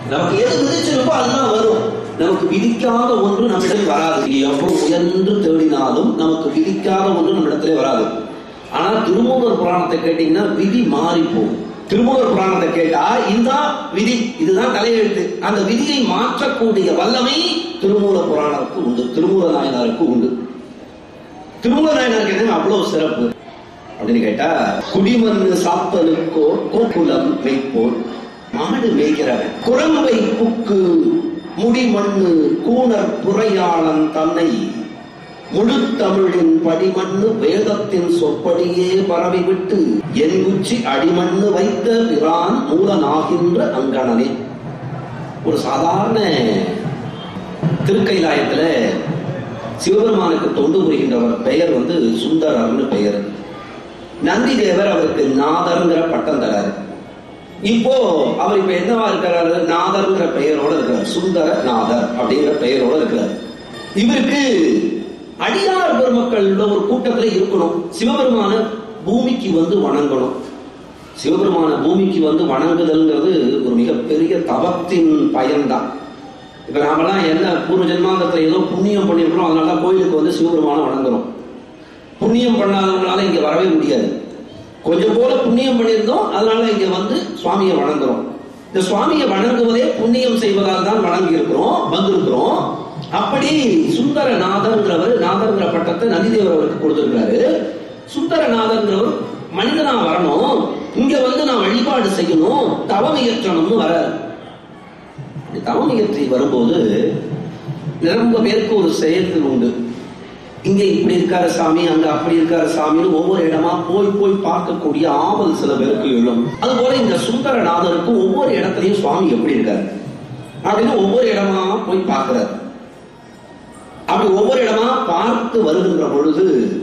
நமக்கு எது விதிச்சிருக்கோ அதுதான் வரும் நமக்கு விதிக்காத ஒன்று நம்மிடம் வராது நீ எவ்வளவு உயர்ந்து தேடினாலும் நமக்கு விதிக்காத ஒன்று நம்மிடத்திலே வராது ஆனா திருமூலர் புராணத்தை கேட்டீங்கன்னா விதி மாறி போகும் திருமூலர் புராணத்தை கேட்டா இதுதான் விதி இதுதான் தலையெழுத்து அந்த விதியை மாற்றக்கூடிய வல்லமை திருமூல புராணத்துக்கு உண்டு திருமூல நாயனாருக்கு உண்டு திருமூல நாயனாருக்கு என்ன அவ்வளவு சிறப்பு அப்படின்னு கேட்டா குடிமண்ணு சாத்தலுக்கோ கோகுலம் வைப்போர் மாடு மேய்க்கிறவன் குரம்பை புக்கு முடிமண்ணு கூணர் புறையாளன் தன்னை முழு தமிழின் படிமண்ணு வேதத்தின் சொற்படியே பரவிவிட்டு என் உச்சி அடிமண்ணு வைத்த பிரான் மூலனாகின்ற அங்கணனே ஒரு சாதாரண திருக்கைலாயத்துல சிவபெருமானுக்கு தொண்டு புரிகின்றவர் பெயர் வந்து சுந்தரர்னு பெயர் நந்தி தேவர் அவருக்கு நாதர்ங்கிற பட்டம் தராரு இப்போ அவர் இப்ப என்னவா இருக்கிறாரு நாதர்ங்கிற பெயரோட இருக்கிறார் சுந்தர நாதர் அப்படிங்கிற பெயரோட இருக்கிறார் இவருக்கு அடியார் பெருமக்களோட ஒரு கூட்டத்துல இருக்கணும் சிவபெருமான பூமிக்கு வந்து வணங்கணும் சிவபெருமான பூமிக்கு வந்து வணங்குதல்ங்கிறது ஒரு மிகப்பெரிய தவத்தின் பயன்தான் இப்ப நாமெல்லாம் என்ன பூர்வ ஜென்மாந்தத்துல ஏதோ புண்ணியம் பண்ணிருக்கிறோம் அதனால தான் கோயிலுக்கு வந்து சிவபெருமான வணங்குறோம் புண்ணியம் பண்ணாதவங்களால இங்க வரவே முடியாது கொஞ்சம் போல புண்ணியம் பண்ணியிருந்தோம் அதனால இங்க வந்து சுவாமியை வணங்குறோம் இந்த சுவாமியை வணங்குவதே புண்ணியம் செய்வதால் தான் வணங்கி இருக்கிறோம் வந்திருக்கிறோம் அப்படி சுந்தர நாதர்ங்கிறவர் நாதர்ங்கிற பட்டத்தை நந்திதேவர் அவருக்கு கொடுத்திருக்காரு சுந்தர நாதர்ங்கிறவர் மனிதனா வரணும் இங்க வந்து நான் வழிபாடு செய்யணும் தவம் இயற்றணும்னு வர தவம் இயற்றி வரும்போது ரொம்ப பேருக்கு ஒரு செயல்கள் உண்டு இங்க இப்படி இருக்காரு சாமி அங்க அப்படி இருக்காரு சாமின்னு ஒவ்வொரு இடமா போய் போய் பார்க்கக்கூடிய ஆவல் சில பேருக்கு எழும் அதுபோல இந்த சுந்தரநாதருக்கு ஒவ்வொரு இடத்துலயும் சுவாமி எப்படி இருக்காரு அப்படின்னு ஒவ்வொரு இடமா போய் பார்க்கிறார் அப்படி ஒவ்வொரு இடமா பார்த்து வருகின்ற பொழுது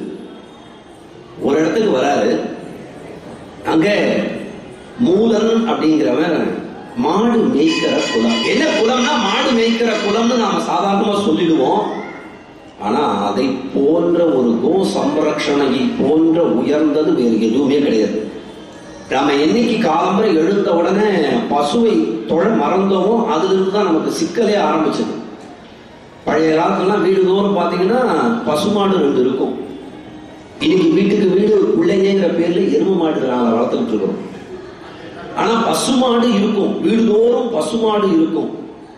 ஒரு இடத்துக்கு வராரு அங்க மூலன் அப்படிங்கிறவன் மாடு மேய்க்கிற குலம் என்ன குலம்னா மாடு மேய்க்கிற குலம்னு நாம சாதாரணமா சொல்லிடுவோம் ஆனா அதை போன்ற ஒரு கோ சம்ரக்ஷணையை போன்ற உயர்ந்தது வேறு எதுவுமே கிடையாது நாம என்னைக்கு காலம்பரை எழுந்த உடனே பசுவை தொழ மறந்தோமோ அதுல இருந்து தான் நமக்கு சிக்கலே ஆரம்பிச்சது பழைய காலத்துலாம் வீடு தோறும் பாத்தீங்கன்னா பசுமாடு ரெண்டு இருக்கும் இன்னைக்கு வீட்டுக்கு வீடு பிள்ளைங்கிற பேர்ல எரும மாடு நாங்க வளர்த்துக்கிட்டு இருக்கிறோம் ஆனா பசுமாடு இருக்கும் வீடுதோறும் பசுமாடு இருக்கும்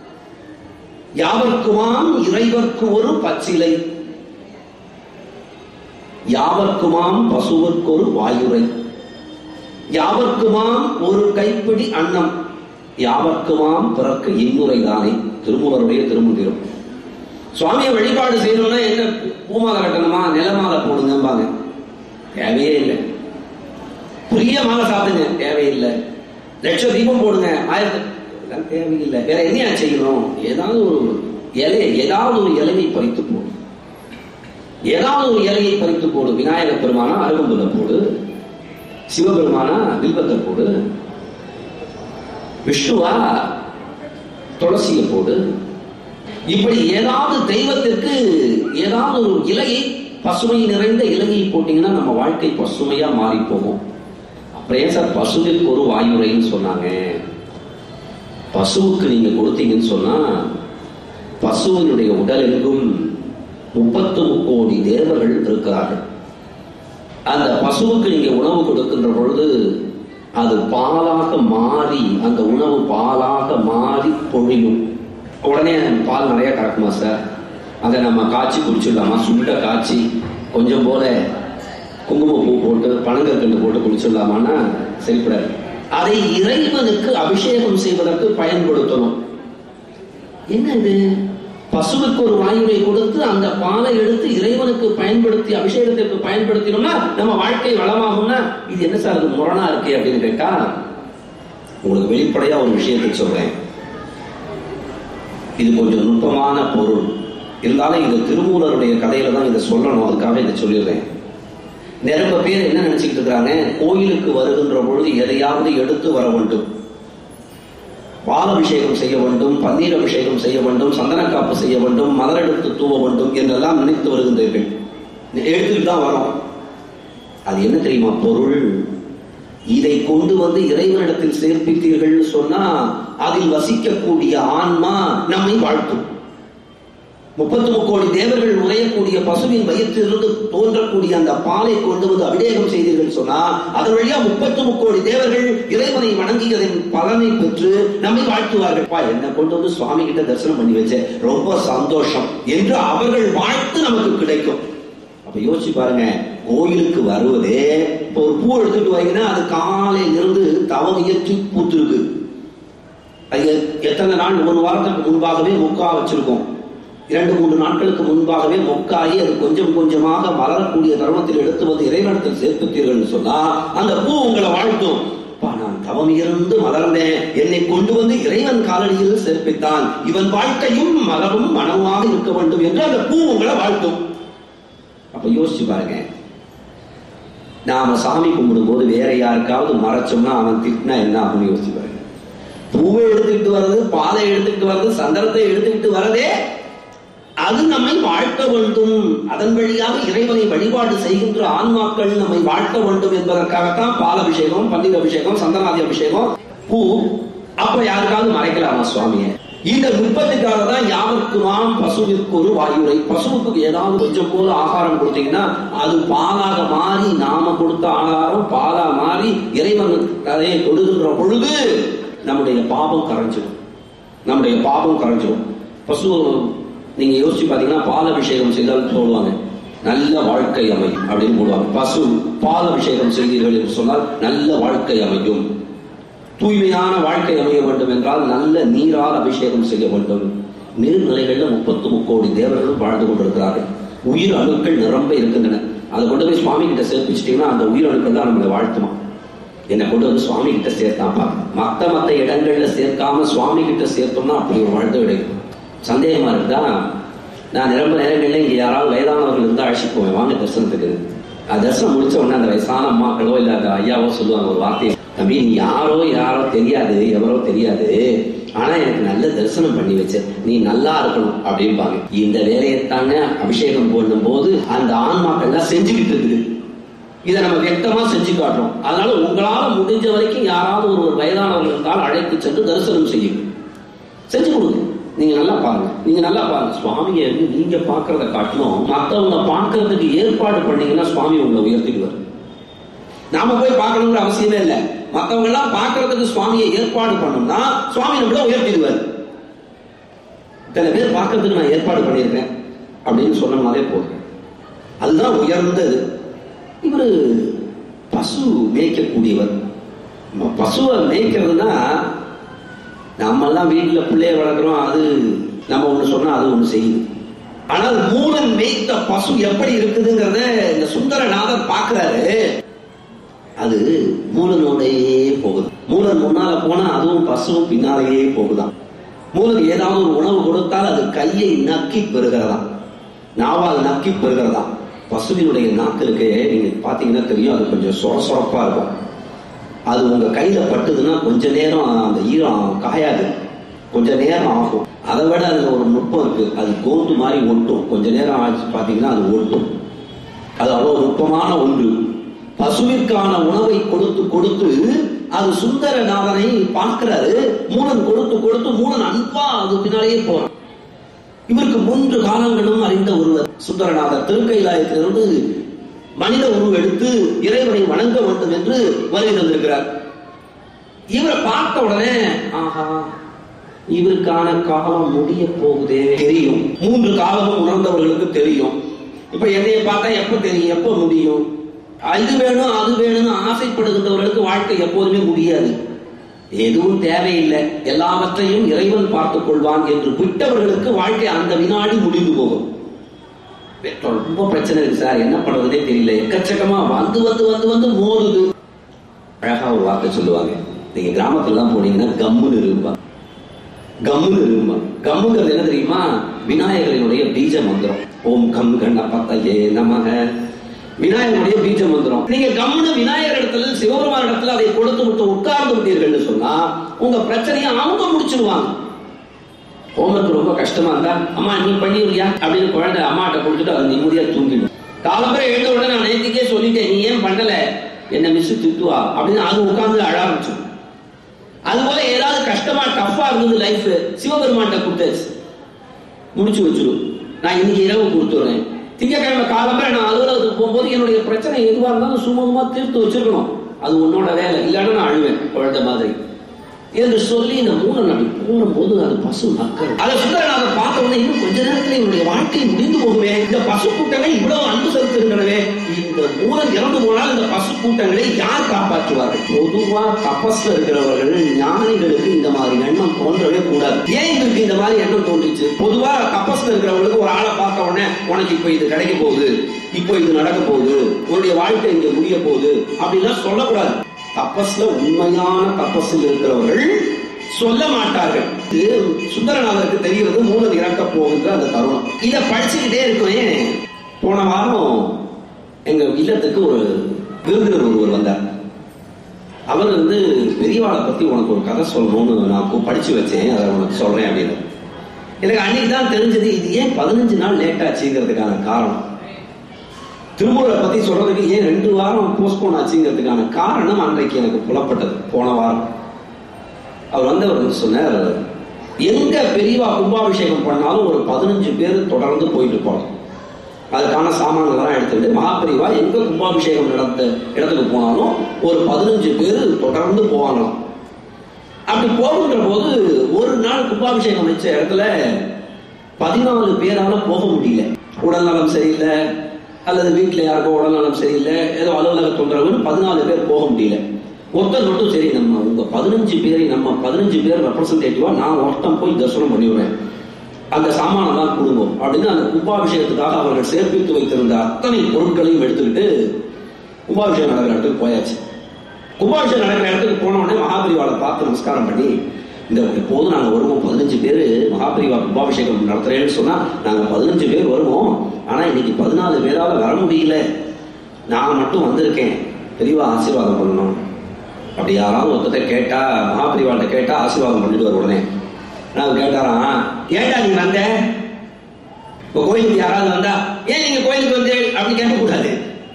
யாவர்க்குமாம் இறைவர்க்கு ஒரு பச்சிலை யாவர்க்குமாம் பசுவர்க்கு ஒரு வாயுரை யாவர்க்குமாம் ஒரு கைப்பிடி அன்னம் யாவர்க்குமாம் பிறக்கு இன்னுரை தானே திருமூலருடைய திருமந்திரம் சுவாமியை வழிபாடு செய்யணும்னா என்ன பூமாலை கட்டணுமா நிலமாலை போடுங்கம்பாங்க தேவையே இல்லை புரிய மாலை சாப்பிடுங்க தேவையில்லை லட்ச தீபம் போடுங்க ஆயிரத்தி இதெல்லாம் தேவையில்லை வேற என்னையா செய்யணும் ஏதாவது ஒரு இலையை ஏதாவது ஒரு இலையை பறித்து போடு ஏதாவது ஒரு இலையை பறித்து போடு விநாயக பெருமானா அருகம்புல போடு சிவபெருமானா வில்வத்தை போடு விஷ்ணுவா துளசியை போடு இப்படி ஏதாவது தெய்வத்திற்கு ஏதாவது ஒரு இலையை பசுமை நிறைந்த இலையை போட்டீங்கன்னா நம்ம வாழ்க்கை பசுமையா மாறி போகும் அப்புறம் ஏன் சார் பசுவிற்கு ஒரு வாயுரைன்னு சொன்னாங்க பசுவுக்கு நீங்க கொடுத்தீங்கன்னு சொன்னா பசுவினுடைய உடல் எங்கும் முப்பத்து கோடி தேவர்கள் இருக்கிறார்கள் அந்த பசுவுக்கு நீங்க உணவு கொடுக்கின்ற பொழுது அது பாலாக மாறி அந்த உணவு பாலாக மாறி பொழியும் உடனே பால் நிறைய கறக்குமா சார் அதை நம்ம காய்ச்சி குடிச்சிடலாமா சுண்ட காய்ச்சி கொஞ்சம் போல குங்குமப்பூ போட்டு பனங்கற்கண்டு போட்டு குடிச்சிடலாமான்னா சரிப்படாது அதை இறைவனுக்கு அபிஷேகம் செய்வதற்கு பயன்படுத்தணும் என்ன இது பசுவுக்கு ஒரு வாயுவை கொடுத்து அந்த பாலை எடுத்து இறைவனுக்கு பயன்படுத்தி அபிஷேகத்திற்கு பயன்படுத்தினோம்னா நம்ம வாழ்க்கை வளமாகும்னா இது என்ன சார் அது முரணா இருக்கு அப்படின்னு கேட்டா உங்களுக்கு வெளிப்படையா ஒரு விஷயத்தை சொல்றேன் இது கொஞ்சம் நுட்பமான பொருள் இருந்தாலும் இந்த திருமூலருடைய கதையில தான் இதை சொல்லணும் அதுக்காக இதை சொல்லிடுறேன் நிறைய பேர் என்ன நினைச்சுக்கிட்டு இருக்கிறாங்க கோயிலுக்கு வருகின்ற பொழுது எதையாவது எடுத்து வர வேண்டும் பாலபிஷேகம் செய்ய வேண்டும் பன்னீர் அபிஷேகம் செய்ய வேண்டும் சந்தனக்காப்பு செய்ய வேண்டும் மலர் எடுத்து தூவ வேண்டும் என்றெல்லாம் நினைத்து வருகின்றீர்கள் எடுத்துட்டு தான் வரோம் அது என்ன தெரியுமா பொருள் இதை கொண்டு வந்து இறைவனிடத்தில் சேர்ப்பித்தீர்கள் சொன்னா அதில் வசிக்கக்கூடிய ஆன்மா நம்மை வாழ்த்தும் முப்பத்து முக்கோடி தேவர்கள் உரையக்கூடிய பசுவின் வயிற்றிலிருந்து தோன்றக்கூடிய அந்த பாலை கொண்டு வந்து அபிஷேகம் செய்தீர்கள் சொன்னா அதன் வழியா முப்பத்து முக்கோடி தேவர்கள் இறைவனை வணங்கியதன் பலனை பெற்று நம்மை வாழ்த்துவார்கள் பா என்ன கொண்டு வந்து சுவாமி கிட்ட தரிசனம் பண்ணி வச்சேன் ரொம்ப சந்தோஷம் என்று அவர்கள் வாழ்த்து நமக்கு கிடைக்கும் அப்ப யோசிச்சு பாருங்க கோயிலுக்கு வருவதே இப்போ ஒரு பூ எடுத்துட்டு வரீங்கன்னா அது காலையில இருந்து தவம் இயற்றி பூத்திருக்கு அது எத்தனை நாள் ஒரு வாரத்துக்கு முன்பாகவே முக்கா வச்சிருக்கோம் இரண்டு மூன்று நாட்களுக்கு முன்பாகவே மொக்காகி அது கொஞ்சம் கொஞ்சமாக மலரக்கூடிய தருணத்தில் எடுத்து வந்து இறைவனத்தில் சேர்த்துட்டீர்கள் சொன்னா அந்த பூ உங்களை வாழ்த்தும் அப்பா, நான் தவம் இருந்து மலர்ந்தேன் என்னை கொண்டு வந்து இறைவன் காலடியில் சேர்ப்பித்தான் இவன் வாழ்க்கையும் மலரும் மனமாக இருக்க வேண்டும் என்று அந்த பூ உங்களை வாழ்த்தும் அப்ப யோசிச்சு பாருங்க நாம சாமி கும்பிடும் போது வேற யாருக்காவது மறைச்சோம்னா அவன் திட்டினா என்ன ஆகும்னு யோசிச்சு பாருங்க பூவை எடுத்துக்கிட்டு வர்றது பாலை எடுத்துக்கிட்டு வர்றது சந்தனத்தை எடுத்துக்கிட்டு வரதே அது நம்மை வாழ்த்த வேண்டும் அதன் வழியாக இறைவனை வழிபாடு செய்கின்ற ஆன்மாக்கள் நம்மை வாழ்த்த வேண்டும் என்பதற்காகத்தான் பால் அபிஷேகம் பன்னீர் அபிஷேகம் சந்தனாதி அபிஷேகம் பூ அப்ப யாருக்காவது மறைக்கலாமா சுவாமியை இந்த நுட்பத்துக்காக தான் யாருக்குமாம் பசுவிற்கு ஒரு வாயுரை பசுவுக்கு ஏதாவது கொஞ்சம் போல ஆகாரம் கொடுத்தீங்கன்னா அது பாலாக மாறி நாம கொடுத்த ஆகாரம் பாலா மாறி இறைவன் அதை கொடுக்கின்ற பொழுது நம்முடைய பாபம் கரைஞ்சிடும் நம்முடைய பாபம் கரைஞ்சிடும் பசு நீங்க யோசிச்சு பாத்தீங்கன்னா பால் அபிஷேகம் செய்தால் சொல்லுவாங்க நல்ல வாழ்க்கை அமையும் அப்படின்னு போடுவாங்க பசு பால் அபிஷேகம் செய்தீர்கள் என்று சொன்னால் நல்ல வாழ்க்கை அமையும் தூய்மையான வாழ்க்கை அமைய வேண்டும் என்றால் நல்ல நீரால் அபிஷேகம் செய்ய வேண்டும் நீர்நிலைகள்ல முப்பத்து முக்கோடி தேவர்களும் வாழ்ந்து கொண்டிருக்கிறார்கள் உயிர் அணுக்கள் நிரம்ப இருக்கின்றன அதை கொண்டு போய் சுவாமி கிட்ட சேர்ப்பிச்சிட்டீங்கன்னா அந்த உயிர் அணுக்கள் தான் நம்மளை வாழ்த்துமா என்னை கொண்டு வந்து சுவாமி கிட்ட சேர்த்தாப்பா மத்த மத்த இடங்கள்ல சேர்க்காம சுவாமி கிட்ட சேர்த்தோம்னா அப்படி ஒரு வாழ்ந்து கிடைக்கும் சந்தேகமா இருக்குதா நான் நிரம்ப நேரங்கள்ல இங்க யாராவது வயதானவர்கள் இருந்தா அழைச்சிட்டு போவேன் வாங்க தரிசனத்துக்கு அது தரிசனம் முடிச்ச உடனே அந்த வயசான அம்மாக்களோ இல்ல அந்த ஐயாவோ சொல்லுவாங்க ஒரு வார்த்தை தம்பி நீ யாரோ யாரோ தெரியாது எவரோ தெரியாது ஆனா எனக்கு நல்ல தரிசனம் பண்ணி வச்ச நீ நல்லா இருக்கணும் அப்படிம்பாங்க இந்த வேலையைத்தாங்க அபிஷேகம் பண்ணும் போது அந்த ஆன்மாக்கள்லாம் செஞ்சுக்கிட்டு இருக்குது இதை நம்ம வெட்டமா செஞ்சு காட்டுறோம் அதனால உங்களால முடிஞ்ச வரைக்கும் யாராவது ஒரு ஒரு வயதானவர்கள் இருந்தால் அழைத்து சென்று தரிசனம் செய்யுங்க செஞ்சு கொடுங்க நீங்க நல்லா பாருங்க நீங்க நல்லா பாருங்க சுவாமியை வந்து நீங்க பாக்குறத காட்டிலும் மத்தவங்க பார்க்கறதுக்கு ஏற்பாடு பண்ணீங்கன்னா சுவாமி உங்களை உயர்த்திடுவார் நாம போய் பார்க்கணுங்கிற அவசியமே இல்லை மத்தவங்க எல்லாம் பார்க்கறதுக்கு சுவாமியை ஏற்பாடு பண்ணோம்னா சுவாமி நம்மள உயர்த்திடுவார் இத்தனை பேர் பார்க்கறதுக்கு நான் ஏற்பாடு பண்ணியிருக்கேன் அப்படின்னு சொன்னோம்னாலே போதும் அதுதான் உயர்ந்தது இவரு பசு மேய்க்கக்கூடியவர் நம்ம பசுவை மேய்க்கிறதுனா நம்ம எல்லாம் வீட்டுல பிள்ளைய வளர்க்குறோம் அது நம்ம ஒண்ணு சொன்னா அது ஒண்ணு செய்யுது ஆனால் மூலன் மேய்த்த பசு எப்படி இருக்குதுங்கிறத இந்த சுந்தரநாதர் பார்க்கிறாரு அது மூலனோடையே போகுது மூலன் முன்னால போனா அதுவும் பசுவும் பின்னாலேயே போகுதாம் மூலன் ஏதாவது ஒரு உணவு கொடுத்தால் அது கையை நக்கி பெறுகிறதாம் நாவால் நக்கி பெறுகிறதாம் பசுவினுடைய நாக்கு இருக்கே நீங்க பாத்தீங்கன்னா தெரியும் அது கொஞ்சம் சொர சொரப்பா இருக்கும் அது உங்க கையில பட்டுதுன்னா கொஞ்ச நேரம் அந்த ஈரம் காயாது கொஞ்ச நேரம் ஆகும் அதை விட அதுல ஒரு நுட்பம் இருக்கு அது கோந்து மாதிரி ஒட்டும் கொஞ்ச நேரம் ஆச்சு பாத்தீங்கன்னா அது ஒட்டும் அது அவ்வளவு நுட்பமான ஒன்று பசுவிற்கான உணவை கொடுத்து கொடுத்து அது சுந்தரநாதனை பார்க்கிறாரு மூலன் கொடுத்து கொடுத்து மூலன் அன்பா அது பின்னாலேயே போறான் இவருக்கு மூன்று காலங்களும் அறிந்த ஒருவர் சுந்தரநாதர் திருக்கைலாயத்திலிருந்து மனித உருவம் எடுத்து இறைவனை வணங்க வேண்டும் என்று வருகை தந்திருக்கிறார் இவரை பார்த்த உடனே ஆஹா இவருக்கான காலம் முடிய போகுதே தெரியும் மூன்று காலமும் உணர்ந்தவர்களுக்கு தெரியும் இப்ப என்னைய பார்த்தா எப்ப தெரியும் எப்ப முடியும் இது வேணும் அது வேணும்னு ஆசைப்படுகின்றவர்களுக்கு வாழ்க்கை எப்போதுமே முடியாது எதுவும் தேவையில்லை எல்லாவற்றையும் இறைவன் பார்த்துக் கொள்வான் என்று விட்டவர்களுக்கு வாழ்க்கை அந்த வினாடி முடிந்து போகும் பெட்ரோல் ரொம்ப பிரச்சனை இருக்கு சார் என்ன பண்றதுனே தெரியல எக்கச்சக்கமா வந்து வந்து வந்து வந்து மோதுது அழகா ஒரு வார்த்தை சொல்லுவாங்க நீங்க கிராமத்துல எல்லாம் போனீங்கன்னா கம்முன்னு இருப்பாங்க கம்முன்னு இருப்பாங்க கம்முங்கிறது என்ன தெரியுமா விநாயகரினுடைய பீஜ மந்திரம் ஓம் கம் கண்ணப்பத்தையே நமக விநாயகருடைய பீஜ மந்திரம் நீங்க கம்முன்னு விநாயகர் இடத்துல சிவபெருமான் இடத்துல அதை கொடுத்து விட்டு உட்கார்ந்து விட்டீர்கள்னு சொன்னா உங்க பிரச்சனையை அவங்க முடிச்சிருவாங்க ஹோம்ஒர்க் ரொம்ப கஷ்டமா இருந்தா அம்மா நீ பண்ணிடுறியா அப்படின்னு குழந்தை அம்மாட்ட கொடுத்துட்டு அது நிம்மதியா தூங்கிடும் காலம்பரை எழுந்த உடனே நான் நேற்றுக்கே சொல்லிட்டேன் நீ ஏன் பண்ணல என்ன மிஸ் திட்டுவா அப்படின்னு அது உட்கார்ந்து அழ ஆரம்பிச்சிடும் அது போல ஏதாவது கஷ்டமா டஃப்பா இருந்தது லைஃப் சிவபெருமான்கிட்ட கொடுத்தாச்சு முடிச்சு வச்சிரும் நான் இன்னைக்கு இரவு கொடுத்துறேன் திங்கக்கிழமை காலம்பரை நான் அலுவலகத்துக்கு போகும்போது என்னுடைய பிரச்சனை எதுவா இருந்தாலும் சுமூகமா தீர்த்து வச்சிருக்கணும் அது உன்னோட வேலை இல்லைன்னா நான் அழுவேன் குழந்தை மாதிரி என்று சொல்லி இந்த மூலம் அப்படி போகும்போது அது பசு மக்கள் அதை சுந்தரநாதர் பார்த்த உடனே இன்னும் கொஞ்ச நேரத்தில் என்னுடைய வாழ்க்கை முடிந்து போகுமே இந்த பசு கூட்டங்கள் இவ்வளவு அன்பு செலுத்துகின்றனவே இந்த மூலம் இறந்து போனால் இந்த பசு கூட்டங்களை யார் காப்பாற்றுவார்கள் பொதுவா தபஸ்ல இருக்கிறவர்கள் ஞானிகளுக்கு இந்த மாதிரி எண்ணம் தோன்றவே கூடாது ஏன் இவருக்கு இந்த மாதிரி எண்ணம் தோன்றுச்சு பொதுவா தபஸ்ல இருக்கிறவங்களுக்கு ஒரு ஆளை பார்த்த உடனே உனக்கு இப்ப இது கிடைக்க போகுது இப்போ இது நடக்க போகுது உன்னுடைய வாழ்க்கை இங்க முடிய போகுது அப்படிலாம் சொல்லக்கூடாது தபஸ்ல உண்மையான தபஸில் இருக்கிறவர்கள் சொல்ல மாட்டார்கள் இது சுந்தரநாதருக்கு தெரிகிறது மூலம் இறக்க போகின்ற அந்த தருணம் இதை படிச்சுக்கிட்டே இருக்கேன் போன வாரம் எங்க இல்லத்துக்கு ஒரு விருந்தினர் ஒருவர் வந்தார் அவர் வந்து பெரியவாளை பத்தி உனக்கு ஒரு கதை சொல்லணும்னு நான் கு- படிச்சு வச்சேன் அதை உனக்கு சொல்றேன் அப்படின்னு எனக்கு அன்னைக்கு தான் தெரிஞ்சது இது ஏன் பதினஞ்சு நாள் லேட் ஆச்சுங்கிறதுக்கான காரணம் திருமூலரை பத்தி சொல்றதுக்கு ஏன் ரெண்டு வாரம் போஸ்ட்போன் ஆச்சுங்கிறதுக்கான காரணம் அன்றைக்கு எனக்கு புலப்பட்டது போன வாரம் அவர் வந்தவர் வந்து சொன்னார் எங்க பெரியவா கும்பாபிஷேகம் பண்ணாலும் ஒரு பதினஞ்சு பேர் தொடர்ந்து போயிட்டு போகலாம் அதுக்கான சாமான்கள்லாம் எடுத்துட்டு மகாபெரிவா எங்க கும்பாபிஷேகம் நடந்த இடத்துக்கு போனாலும் ஒரு பதினஞ்சு பேர் தொடர்ந்து போவாங்களாம் அப்படி போகின்ற போது ஒரு நாள் கும்பாபிஷேகம் வச்ச இடத்துல பதினாலு பேரால போக முடியல உடல்நலம் சரியில்லை அல்லது வீட்டுல யாருக்கோ உடல்நலம் சரியில்லை ஏதோ அலுவலக தொந்தரவுன்னு பதினாலு பேர் போக முடியல ஒருத்தர் மட்டும் சரி நம்ம உங்க பதினஞ்சு பேரை நம்ம பதினஞ்சு பேர் ரெப்ரசன்டேட்டிவா நான் ஒருத்தன் போய் தரிசனம் பண்ணிவிடுறேன் அந்த சாமானெல்லாம் கொடுங்க அப்படின்னு அந்த கும்பாபிஷேகத்துக்காக அவர்கள் சேர்ப்பித்து வைத்திருந்த அத்தனை பொருட்களையும் எடுத்துக்கிட்டு கும்பாபிஷேகம் நடக்கிற இடத்துக்கு போயாச்சு கும்பாபிஷேகம் நடக்கிற இடத்துக்கு போன உடனே மகாபரிவாளை பார்த்து நமஸ்காரம் பண்ணி இந்த இப்போது நாங்கள் வருவோம் பதினஞ்சு பேர் மகாபரிவா கும்பாபிஷேகம் நடத்துறேன்னு சொன்னா நாங்க பதினஞ்சு பேர் வருவோம் ஆனா இன்னைக்கு பதினாலு பேரால வர முடியல நான் மட்டும் வந்திருக்கேன் பெரியவா ஆசீர்வாதம் பண்ணணும் அப்படி யாராவது ஒருத்தர் கேட்டா மகாபரிவாள்கிட்ட கேட்டா ஆசீர்வாதம் பண்ணிட்டு உடனே நான் கேட்டாராம் ஏன்டா நீ வந்த இப்போ கோயிலுக்கு யாராவது வந்தா ஏன் நீங்க கோயிலுக்கு வந்தே அப்படின்னு கேட்கக்கூடாது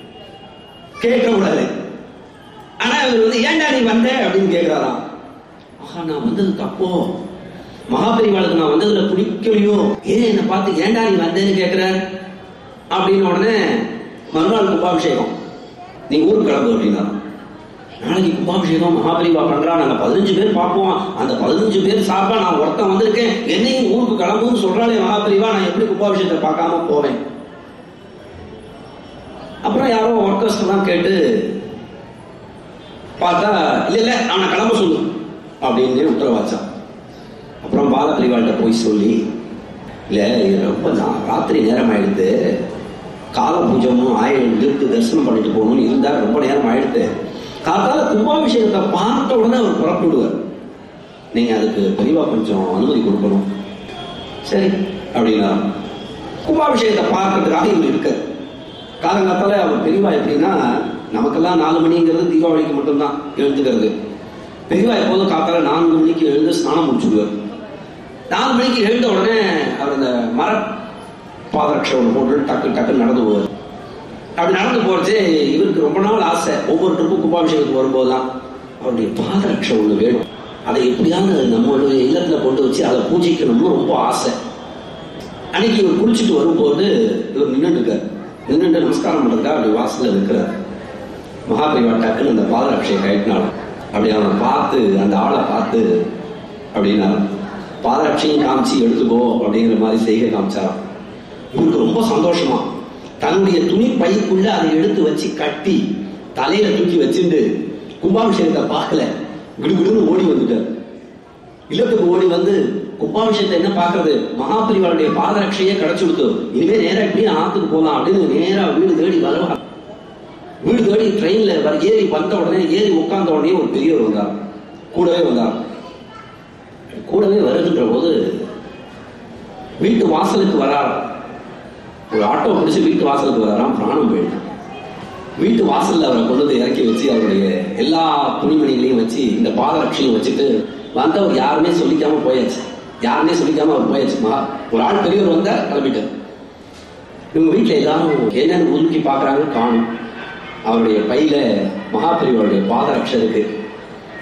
கேட்கக்கூடாது ஆனா இவர் வந்து ஏன்டா நீ வந்த அப்படின்னு கேட்கிறாராம் ஆஹா நான் வந்தது தப்போ மகாபெரிவாளுக்கு நான் வந்ததுல பிடிக்கலையோ ஏன் என்னை பார்த்து ஏன்டா நீ வந்தேன்னு கேட்கிற அப்படின்னு உடனே மறுநாள் கும்பாபிஷேகம் நீ ஊருக்கு கிளம்பு அப்படின்னா நாளைக்கு கும்பாபிஷேகம் மகாபெரிவா பண்றா நாங்க பதினஞ்சு பேர் பார்ப்போம் அந்த பதினஞ்சு பேர் சார்பா நான் ஒருத்தன் வந்திருக்கேன் என்னையும் ஊருக்கு கிளம்புன்னு சொல்றாளே மகாபெரிவா நான் எப்படி கும்பாபிஷேகத்தை பார்க்காம போவேன் அப்புறம் யாரோ ஒர்க்கர்ஸ் எல்லாம் கேட்டு பார்த்தா இல்ல இல்ல அவனை கிளம்ப சொல்லு அப்படின்னு உத்தரவாச்சான் அப்புறம் பாலபிரிவாள்கிட்ட போய் சொல்லி இல்ல இது ரொம்ப நா- ராத்திரி நேரம் ஆயிடுது கால பூஜமும் ஆயிரம் இருக்கு தரிசனம் பண்ணிட்டு போகணும்னு இருந்தா ரொம்ப நேரம் ஆயிடுது காத்தால கும்பாபிஷேகத்தை பார்த்த உடனே அவர் புறப்படுவார் நீங்க அதுக்கு பெரியவா கொஞ்சம் அனுமதி கொடுக்கணும் சரி அப்படின்னா கும்பாபிஷேகத்தை பார்க்கறதுக்காக இவர் இருக்கார் காலங்காத்தால அவர் பெரியவா எப்படின்னா நமக்கெல்லாம் நாலு மணிங்கிறது தீபாவளிக்கு மட்டும்தான் எழுந்துக்கிறது பெரியவா எப்போதும் காத்தால நான்கு மணிக்கு எழுந்து ஸ்நானம் முடிச்சுடுவார் நாலு மணிக்கு எழுந்த உடனே அவர் அந்த மர பாதரட்சை ஒன்று போட்டு டக்கு டக்குன்னு நடந்து போவார் அப்படி நடந்து போறச்சே இவருக்கு ரொம்ப நாள் ஆசை ஒவ்வொரு ட்ரிப்பும் கும்பாபிஷேகத்துக்கு வரும்போதுதான் அவருடைய பாதரட்சை ஒன்று வேணும் அதை எப்படியாவது நம்மளுடைய இல்லத்துல கொண்டு வச்சு அதை பூஜிக்கணும்னு ரொம்ப ஆசை அன்னைக்கு இவர் குளிச்சுட்டு வரும்போது இவர் நின்றுட்டு இருக்கார் நின்றுட்டு நமஸ்காரம் பண்றதுக்காக அப்படி வாசல்ல இருக்கிறார் மகாபிரிவா டக்குன்னு அந்த பாதரட்சையை கட்டினாலும் அப்படி அவனை பார்த்து அந்த ஆளை பார்த்து அப்படின்னா பாதரட்சையும் காமிச்சு எடுத்துக்கோ அப்படிங்கிற மாதிரி செய்கை காமிச்சாராம் இவருக்கு ரொம்ப சந்தோஷமா தன்னுடைய துணி பைக்குள்ள அதை எடுத்து வச்சு கட்டி தலையில தூக்கி வச்சுட்டு கும்பாபிஷேகத்தை பார்க்கல கிடுகிடுன்னு ஓடி வந்துட்டார் இல்லத்துக்கு ஓடி வந்து கும்பாபிஷேகத்தை என்ன பார்க்கறது மகாபரிவாளுடைய பாதரட்சையே கிடைச்சு கொடுத்து இனிமே நேரா இப்படியே ஆத்துக்கு போகலாம் அப்படின்னு நேரா வீடு தேடி வருவா வீடு தேடி ட்ரெயின்ல வர ஏறி வந்த உடனே ஏறி உட்கார்ந்த உடனே ஒரு பெரியவர் வந்தார் கூடவே வந்தார் கூடவே வருகின்ற போது வீட்டு வாசலுக்கு வரார் ஒரு ஆட்டோ பிடிச்சு வீட்டு வாசலுக்கு வராராம் பிராணம் போயிட்டான் வீட்டு வாசல்ல அவரை கொண்டு வந்து இறக்கி வச்சு அவருடைய எல்லா துணிமணிகளையும் வச்சு இந்த பாதரட்சையும் வச்சுட்டு வந்தவர் யாருமே சொல்லிக்காம போயாச்சு யாருமே சொல்லிக்காம அவர் போயாச்சு மகா ஒரு ஆள் பெரியவர் வந்தா கிளம்பிட்டார் இவங்க வீட்டுல எல்லாரும் என்னன்னு உருக்கி பாக்குறாங்க காணும் அவருடைய பையில மகாபெரியவருடைய பாதரட்சை இருக்கு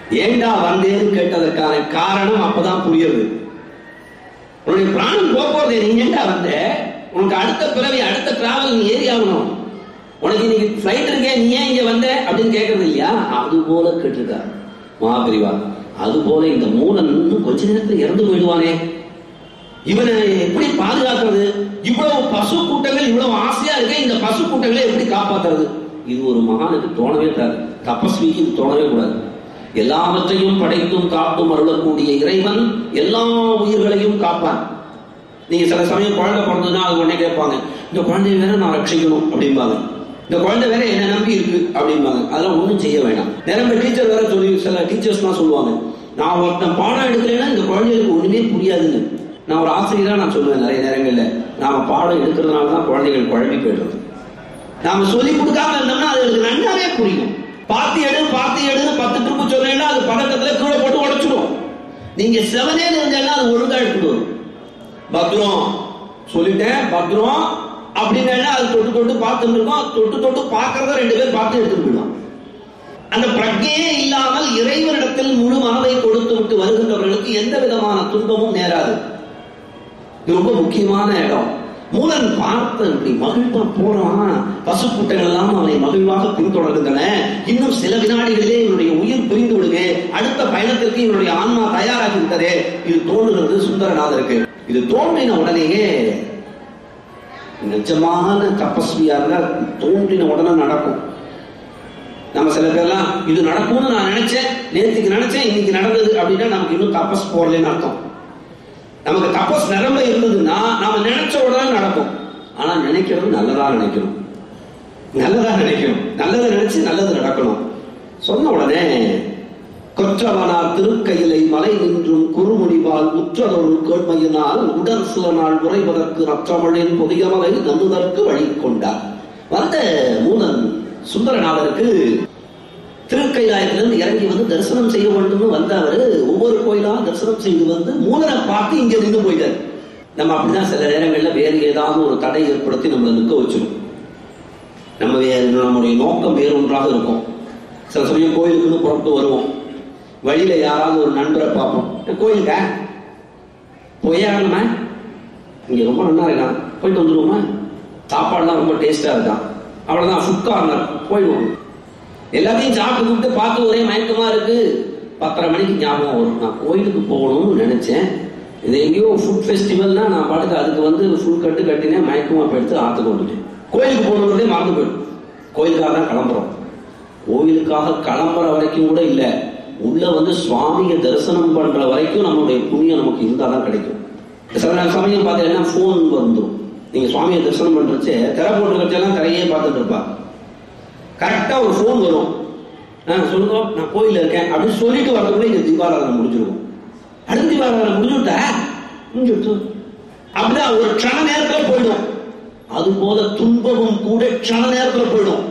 ஏண்டா வந்தேன்னு கேட்டதற்கான காரணம் அப்பதான் புரியுது உன்னுடைய பிராணம் போறது நீ ஏண்டா வந்த உனக்கு அடுத்த பிறவி அடுத்த டிராவல் நீ ஏறி ஆகணும் உனக்கு இன்னைக்கு ஃபிளைட் இருக்கே நீ ஏன் இங்க வந்த அப்படின்னு கேட்கறது இல்லையா அது போல கேட்டிருக்காரு மகாபிரிவா அது போல இந்த மூலன் இன்னும் கொஞ்ச நேரத்துல இறந்து போயிடுவானே இவனை எப்படி பாதுகாக்கிறது இவ்வளவு பசு கூட்டங்கள் இவ்வளவு ஆசையா இருக்க இந்த பசு கூட்டங்களை எப்படி காப்பாத்துறது இது ஒரு மகானுக்கு தோணவே கூடாது தபஸ்விக்கு இது தோணவே கூடாது எல்லாவற்றையும் படைத்தும் காத்தும் அருளக்கூடிய இறைவன் எல்லா உயிர்களையும் காப்பான் நீங்க சில சமயம் குழந்தை பிறந்ததுன்னா அது உடனே கேட்பாங்க இந்த குழந்தைய வேற நான் ரட்சிக்கணும் அப்படிம்பாங்க இந்த குழந்தை வேற என்ன நம்பி இருக்கு அப்படிம்பாங்க அதெல்லாம் ஒண்ணும் செய்ய வேண்டாம் நிரம்ப டீச்சர் வேற சொல்லி சில டீச்சர்ஸ்லாம் சொல்லுவாங்க நான் ஒருத்தன் பாடம் எடுக்கலைன்னா இந்த குழந்தைகளுக்கு ஒண்ணுமே புரியாதுன்னு நான் ஒரு ஆசிரியரா நான் சொல்லுவேன் நிறைய நேரங்கள்ல நாம பாடம் எடுக்கிறதுனால தான் குழந்தைகள் குழம்பி போயிடுறது நாம சொல்லி கொடுக்காம இருந்தோம்னா அதுகளுக்கு நல்லாவே புரியும் பார்த்து எடு பார்த்து எடுன்னு பத்து ட்ரிப்பு சொன்னீங்கன்னா அது பதக்கத்துல கீழே போட்டு உடைச்சிடும் நீங்க செவனேன்னு இருந்தீங்கன்னா அது ஒழுங்கா எடுத்துட்டு வரும் பத்ரம் சொல்லிட்டேன் பத்ரம் அப்படின்னு அது தொட்டு தொட்டு பார்த்துட்டு இருக்கோம் தொட்டு தொட்டு பார்க்கறத ரெண்டு பேர் பார்த்து எடுத்துட்டு போயிடும் அந்த பிரஜையே இல்லாமல் இறைவனிடத்தில் முழு மனதை கொடுத்து விட்டு வருகின்றவர்களுக்கு எந்த விதமான துன்பமும் நேராது இது ரொம்ப முக்கியமான இடம் மூலன் பார்த்த இப்படி மகிழ்வா போறான் பசு கூட்டங்கள் எல்லாம் அவனை மகிழ்வாக பின்தொடர்கின்றன இன்னும் சில வினாடிகளிலே இவனுடைய உயிர் பிரிந்து விடுங்க அடுத்த பயணத்திற்கு இவனுடைய ஆன்மா தயாராகி விட்டதே இது தோன்றுகிறது சுந்தரநாதருக்கு இது தோன்றின உடனேயே நிஜமான தபஸ்வியா இருந்தா தோன்றின உடனே நடக்கும் நம்ம சில பேர்லாம் இது நடக்கும்னு நான் நினைச்சேன் நேற்றுக்கு நினைச்சேன் இன்னைக்கு நடந்தது அப்படின்னா நமக்கு இன்னும் தபஸ் போடலன்னு அர்த்தம் நமக்கு தபஸ் நிரம்ப இருந்ததுன்னா நாம நினைச்ச உடனே நடக்கும் ஆனா நினைக்கிறது நல்லதா நினைக்கணும் நல்லதா நினைக்கணும் நல்லதை நினைச்சு நல்லது நடக்கணும் சொன்ன உடனே கொற்றவனார் திருக்கையிலை மலை நின்றும் குறுமுடிவால் உற்றதொரு கேள்மையினால் உடல் சில நாள் உறைவதற்கு நற்றமிழின் புதியமலை நம்புதற்கு வழி கொண்டார் வந்த மூலன் சுந்தரநாதருக்கு திருக்கைலாயத்திலிருந்து இறங்கி வந்து தரிசனம் செய்ய வேண்டும்னு வந்த அவரு ஒவ்வொரு கோயிலா தரிசனம் செய்து வந்து மூலனை பார்த்து இங்க நின்று போயிட்டார் நம்ம அப்படிதான் சில நேரங்கள்ல வேறு ஏதாவது ஒரு தடை ஏற்படுத்தி நம்மளை நிற்க வச்சிடும் நம்ம வேறு நம்முடைய நோக்கம் வேறு ஒன்றாக இருக்கும் சில சமயம் கோயிலுக்குன்னு புறப்பட்டு வருவோம் வழியில யாராவது ஒரு நண்பரை பார்ப்போம் கோயிலுக்கா போயே ஆகணுமா இங்க ரொம்ப நல்லா இருக்கான் போயிட்டு வந்துருவோமா சாப்பாடுலாம் ரொம்ப டேஸ்டா இருக்கான் அவ்வளவுதான் ஃபுட் கார்னர் போயிடுவோம் எல்லாத்தையும் சாப்பிட்டு கூப்பிட்டு பார்த்து ஒரே மயக்கமா இருக்கு பத்தரை மணிக்கு ஞாபகம் வரும் நான் கோயிலுக்கு போகணும்னு நினைச்சேன் இது எங்கேயோ ஃபுட் ஃபெஸ்டிவல்னா நான் பாட்டுக்கு அதுக்கு வந்து ஃபுல் கட்டு கட்டினேன் மயக்கமா போயிடுத்து ஆத்து கொண்டுட்டேன் கோயிலுக்கு போகணுன்றதே மறந்து போயிடும் கோயிலுக்காக தான் கிளம்புறோம் கோயிலுக்காக கிளம்புற வரைக்கும் கூட இல்ல உள்ள வந்து சுவாமியை தரிசனம் பண்ற வரைக்கும் நம்மளுடைய புண்ணியம் நமக்கு இருந்தாதான் கிடைக்கும் சில சமயம் பார்த்தீங்கன்னா ஃபோன் வந்துடும் நீங்க சுவாமியை தரிசனம் பண்றச்சே திரை போட்டுக்கிறச்செல்லாம் திரையே பார்த்துட்டு இருப்பா கரெக்டா ஒரு ஃபோன் வரும் நான் சொல்லுங்க நான் கோயில்ல இருக்கேன் அப்படின்னு சொல்லிட்டு வரதுக்குள்ள இங்க தீபாராதனை முடிஞ்சிருக்கும் அடுத்த தீபாராதனை முடிஞ்சுட்டா முடிஞ்சுட்டு அப்படிதான் ஒரு க்ஷண நேரத்துல போயிடும் அது போல துன்பமும் கூட க்ஷண நேரத்துல போயிடும்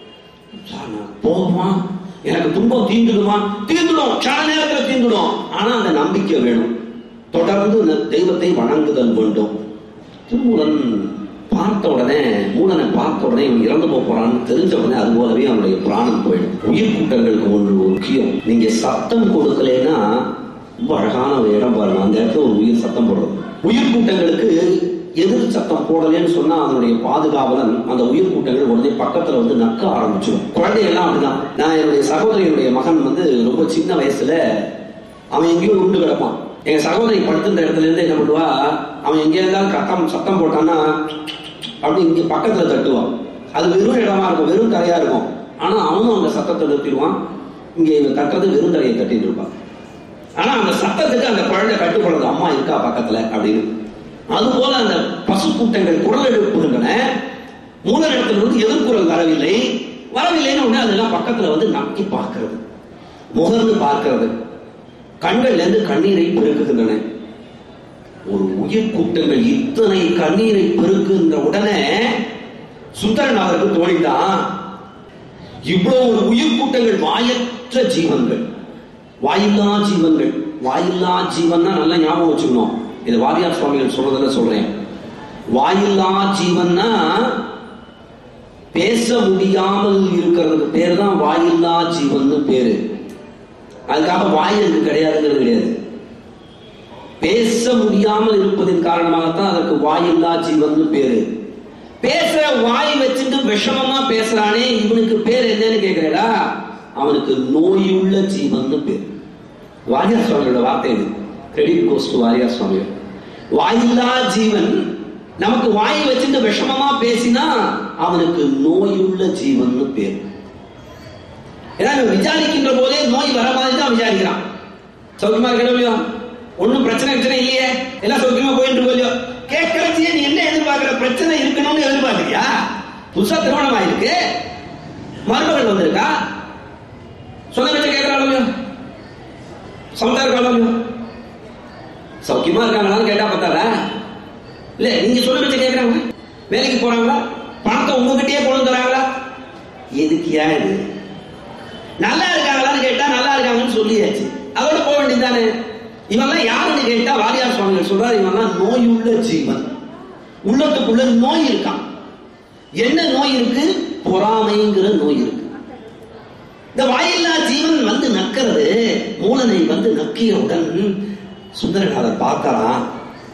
சார் நான் போகுமா எனக்கு துன்பம் தீந்துடுமா தீந்துடும் க்ஷண நேரத்துல தீந்துடும் ஆனா அந்த நம்பிக்கை வேணும் தொடர்ந்து இந்த தெய்வத்தை வணங்குதல் வேண்டும் திருமூலன் பார்த்த உடனே மூலனை பார்த்த உடனே இவன் இறந்து போக போறான்னு தெரிஞ்ச உடனே அது போலவே அவனுடைய பிராணம் போயிடும் உயிர் கூட்டங்களுக்கு ஒன்று முக்கியம் நீங்க சத்தம் கொடுக்கலைன்னா ரொம்ப அழகான ஒரு இடம் பாருங்க அந்த இடத்துல ஒரு உயிர் சத்தம் போடுறது உயிர் கூட்டங்களுக்கு எதிர் சத்தம் போடலன்னு சொன்னா அதனுடைய பாதுகாவலன் அந்த உயிர் கூட்டங்கள் உடனே பக்கத்துல வந்து நக்க ஆரம்பிச்சிடும் குழந்தைகள்லாம் அப்படிதான் நான் என்னுடைய சகோதரியுடைய மகன் வந்து ரொம்ப சின்ன வயசுல அவன் எங்கேயோ உண்டு கிடப்பான் எங்க சகோதரி படுத்துன்ற இடத்துல இருந்து என்ன பண்ணுவா அவன் எங்கே இருந்தாலும் கத்தம் சத்தம் போட்டான்னா அப்படி இங்க பக்கத்துல தட்டுவான் அது வெறும் இடமா இருக்கும் வெறும் தரையா இருக்கும் ஆனா அவனும் அந்த சத்தத்தை நிறுத்திடுவான் இங்க இவன் தட்டுறது வெறும் தரையை தட்டிட்டு இருப்பான் ஆனா அந்த சத்தத்துக்கு அந்த குழந்தை கட்டுப்படுறது அம்மா இருக்கா பக்கத்துல அப்படின்னு அது போல அந்த பசு கூட்டங்கள் குரல் எழுப்புகின்றன மூலனிடத்திலிருந்து எதிர்குரல் வரவில்லை வரவில்லைன்னு உடனே அதெல்லாம் பக்கத்துல வந்து நக்கி பார்க்கிறது முகர்ந்து பார்க்கிறது கண்கள்ல இருந்து கண்ணீரை பெருக்குகின்றன ஒரு உயிர் கூட்டங்கள் இத்தனை கண்ணீரை பெருக்குகின்ற உடனே சுந்தரநாதருக்கு தோணிதான் இவ்வளவு ஒரு உயிர் கூட்டங்கள் வாயற்ற ஜீவன்கள் வாயில்லா ஜீவன்கள் வாயில்லா ஜீவன்னா நல்லா ஞாபகம் வச்சுக்கணும் இது வாரியார் சுவாமிகள் சொல்றதுல சொல்றேன் வாயில்லா ஜீவன்னா பேச முடியாமல் இருக்கிறதுக்கு பேர் தான் வாயில்லா ஜீவன் பேரு அதுக்காக வாய் எனக்கு கிடையாதுங்கிறது கிடையாது பேச முடியாமல் இருப்பதின் காரணமாகத்தான் அதற்கு வாயில்லா ஜீவன் பேரு பேசுற வாய் வச்சுட்டு விஷமமா பேசுறானே இவனுக்கு பேர் என்னன்னு கேக்குறடா அவனுக்கு நோயுள்ள ஜீவன் பேர் வாரியார் சுவாமியோட வார்த்தை இது credit goes to Variyar Swami வாயில்லா ஜீவன் நமக்கு வாய் வச்சுட்டு விஷமமா பேசினா அவனுக்கு நோயுள்ள ஜீவன் பேர் ஏன்னா இவன் விசாரிக்கின்ற போதே நோய் வர மாதிரி தான் விசாரிக்கிறான் சௌக்கியமா இருக்கணும் ஒன்னும் பிரச்சனை பிரச்சனை இல்லையே எல்லாம் சௌக்கியமா போயிட்டு இருக்கோம் இல்லையோ கேட்கறச்சியே நீ என்ன எதிர்பார்க்கிற பிரச்சனை இருக்கணும்னு எதிர்பார்க்கறியா புதுசா திருமணம் ஆயிருக்கு மருமகள் வந்திருக்கா சொன்ன வச்சு கேட்கறாளோ இல்லையோ சமதா இருக்காளோ இல்லையோ சௌக்கியமா இருக்காங்களான்னு கேட்டா பார்த்தாரா இல்ல நீங்க சொல்ல வச்சு கேட்கறாங்க வேலைக்கு போறாங்களா பணத்தை உங்ககிட்டயே கொண்டு தராங்களா எதுக்கியா இது நல்லா இருக்காங்களான்னு கேட்டா நல்லா இருக்காங்கன்னு சொல்லியாச்சு அதோட போக வேண்டியதானே இவெல்லாம் யாருன்னு கேட்டா வாரியார் சுவாமிகள் சொல்றாரு இவெல்லாம் நோயுள்ள ஜீவன் உள்ளத்துக்குள்ள நோய் இருக்கான் என்ன நோய் இருக்கு பொறாமைங்கிற நோய் இருக்கு இந்த வாயில்லா ஜீவன் வந்து நக்கிறது மூலனை வந்து நக்கியவுடன் சுந்தரநாதர் பார்க்கறான்